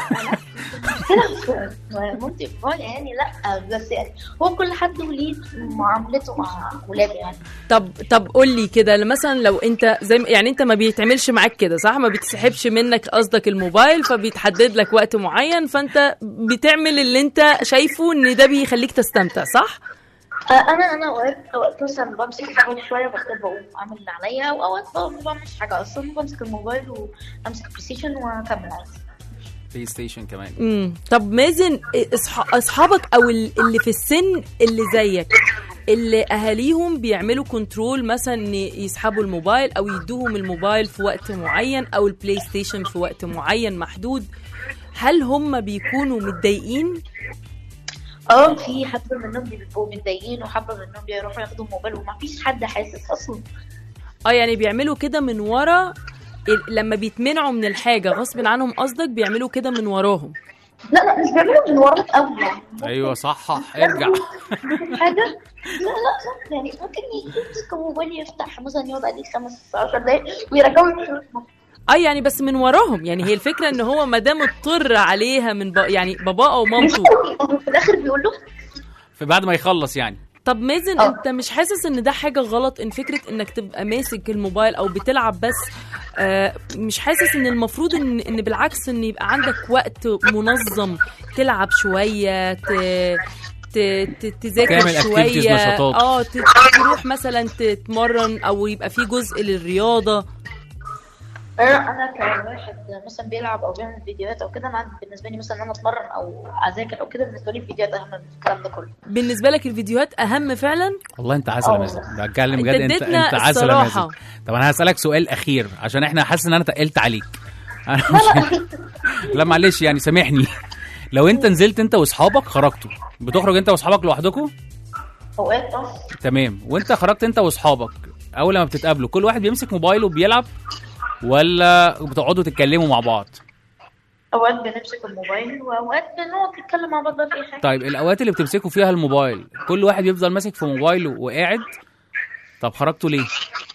كده ممكن يقول يعني لا بس يعني هو كل حد وليه معاملته مع ولاده يعني طب طب قول لي كده مثلا لو انت زي ما- يعني انت ما بيتعملش معاك كده صح ما بتسحبش منك قصدك الموبايل فبيتحدد لك وقت معين فانت بتعمل اللي انت شايفه ان ده بيخليك تستمتع صح آه، انا انا اوقات اوقات مثلا بمسك الموبايل شويه بعد كده بقوم اعمل اللي عليا واوقات بقى ما بعملش حاجه اصلا بمسك الموبايل وامسك بلاي ستيشن واكمل عادي بلاي ستيشن كمان امم طب مازن إصح- اصحابك او ال- اللي في السن اللي زيك اللي اهاليهم بيعملوا كنترول مثلا ان يسحبوا الموبايل او يدوهم الموبايل في وقت معين او البلاي ستيشن في وقت معين محدود هل هم بيكونوا متضايقين اه في حبه منهم بيبقوا متضايقين وحبه منهم بيروحوا ياخدوا الموبايل وما فيش حد حاسس اصلا اه يعني بيعملوا كده من ورا ال- لما بيتمنعوا من الحاجه غصب عنهم قصدك بيعملوا كده من وراهم لا لا مش بيعملوا من وراك قوي يعني ايوه صحح ارجع حاجه لا لا لا يعني ممكن يمسك الموبايل يفتح مثلا يقعد عليه خمس 10 دقايق ويرجعوا يفتحوا. اه يعني بس من وراهم يعني هي الفكره ان هو ما دام اضطر عليها من با يعني باباه او مامته في الاخر بيقول له في بعد ما يخلص يعني طب مازن آه. انت مش حاسس ان ده حاجه غلط ان فكره انك تبقى ماسك الموبايل او بتلعب بس آه مش حاسس ان المفروض ان ان بالعكس ان يبقى عندك وقت منظم تلعب شويه ت... ت... ت... تذاكر تعمل activities، شويه نشاطات. اه ت... تروح مثلا تتمرن او يبقى في جزء للرياضه انا انا كواحد مثلا بيلعب او بيعمل فيديوهات او كده انا عندي بالنسبه لي مثلا ان انا اتمرن او اذاكر او كده بالنسبه لي الفيديوهات اهم من الكلام ده كله بالنسبه لك الفيديوهات اهم فعلا والله انت عسل يا اه. مازن بتكلم انت بجد انت اديتنا انت عسل يا الصراحة. مازن طب انا هسالك سؤال اخير عشان احنا حاسس ان انا تقلت عليك انا مش لا معلش يعني سامحني لو انت نزلت انت واصحابك خرجتوا بتخرج انت واصحابك لوحدكم اوقات اه تمام وانت خرجت انت واصحابك اول ما بتتقابلوا كل واحد بيمسك موبايله وبيلعب ولا بتقعدوا تتكلموا مع بعض اوقات بنمسك الموبايل واوقات بنقعد نتكلم مع بعض بقى في اي حاجه طيب الاوقات اللي بتمسكوا فيها الموبايل كل واحد بيفضل ماسك في موبايله وقاعد طب خرجتوا ليه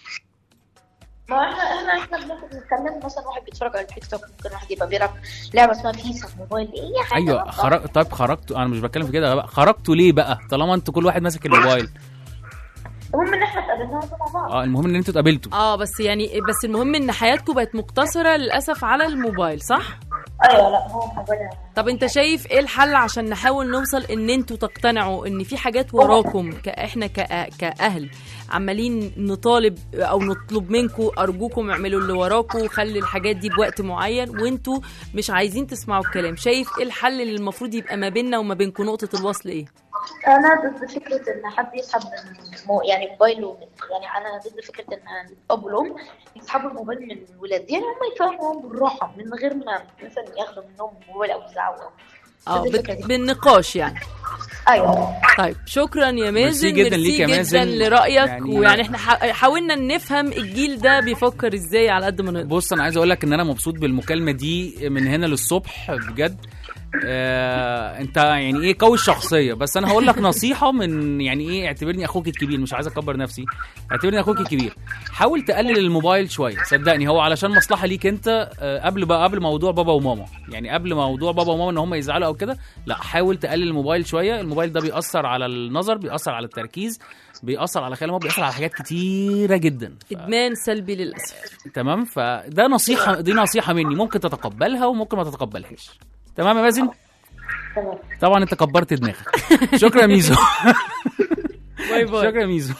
ما احنا احنا احنا بناخد نتكلم مثلا واحد بيتفرج على التيك توك ممكن واحد يبقى بيلعب لعبه اسمها فيسا على الموبايل اي حاجه ايوه بقى. خرج طيب خرجتوا انا مش بتكلم في كده بقى خرجتوا ليه بقى طالما انتوا كل واحد ماسك الموبايل المهم ان احنا اتقابلنا مع بعض اه المهم ان انتوا اتقابلتوا اه بس يعني بس المهم ان حياتكم بقت مقتصره للاسف على الموبايل صح ايوه لا هو الموبايل طب انت شايف ايه الحل عشان نحاول نوصل ان انتوا تقتنعوا ان في حاجات وراكم كاحنا كأ- كاهل عمالين نطالب او نطلب منكم ارجوكم اعملوا اللي وراكم خلي الحاجات دي بوقت معين وانتوا مش عايزين تسمعوا الكلام شايف ايه الحل اللي المفروض يبقى ما بيننا وما بينكم نقطه الوصل ايه انا ضد فكره ان حد يسحب من مو يعني موبايله من يعني انا ضد فكره ان الاب والام يسحبوا الموبايل من الولاد يعني هم يفهموهم بالراحه من غير ما مثلا ياخدوا منهم الموبايل او يزعقوا اه ضد الفكرة بت- دي. بالنقاش يعني ايوه طيب شكرا يا ميرسي مازن جدا ليك يا جدا مازن. لرايك يعني- ويعني احنا حا- حاولنا نفهم الجيل ده بيفكر ازاي على قد ما نقدر بص انا عايز اقول لك ان انا مبسوط بالمكالمه دي من هنا للصبح بجد آه انت يعني ايه قوي الشخصيه بس انا هقول لك نصيحه من يعني ايه اعتبرني اخوك الكبير مش عايز اكبر نفسي اعتبرني اخوك الكبير حاول تقلل الموبايل شويه صدقني هو علشان مصلحه ليك انت آه قبل بقى قبل موضوع بابا وماما يعني قبل موضوع بابا وماما ان هم يزعلوا او كده لا حاول تقلل الموبايل شويه الموبايل ده بيأثر على النظر بيأثر على التركيز بيأثر على خيال المخ بيأثر على حاجات كتيره جدا ف... ادمان سلبي للاسف تمام فده نصيحه دي نصيحه مني ممكن تتقبلها وممكن ما تتقبلهاش تمام يا مازن تمام طبعا انت كبرت دماغك شكرا يا ميزو باي باي شكرا يا ميزو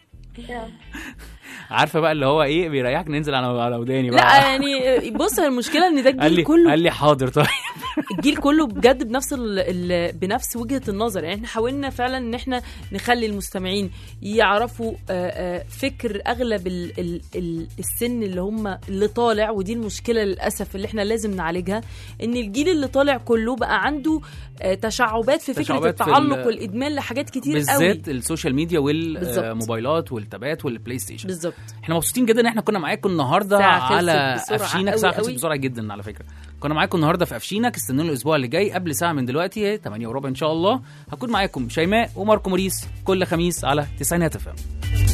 عارفه بقى اللي هو ايه بيريحك ننزل على على وداني لا بقى يعني بص المشكله ان ده قال الجيل لي كله قال لي حاضر طيب الجيل كله بجد بنفس ال ال بنفس وجهه النظر يعني احنا حاولنا فعلا ان احنا نخلي المستمعين يعرفوا آه، آه، فكر اغلب ال ال ال السن اللي هم اللي طالع ودي المشكله للاسف اللي احنا لازم نعالجها ان الجيل اللي طالع كله بقى عنده آه، تشعبات في فكره تشعبات في التعلق ال- والادمان لحاجات كتير قوي بالذات السوشيال ميديا بالظبط. والموبايلات والتابات والبلاي ستيشن بالظبط احنا مبسوطين جدا ان احنا كنا معاكم النهارده ساعة خلصت على بسرعة افشينك قوي ساعه خلصت قوي. بسرعه جدا على فكره كنا معاكم النهارده في افشينك استنونا الاسبوع اللي جاي قبل ساعه من دلوقتي 8 وربع ان شاء الله هكون معاكم شيماء وماركو موريس كل خميس على تسعينات فم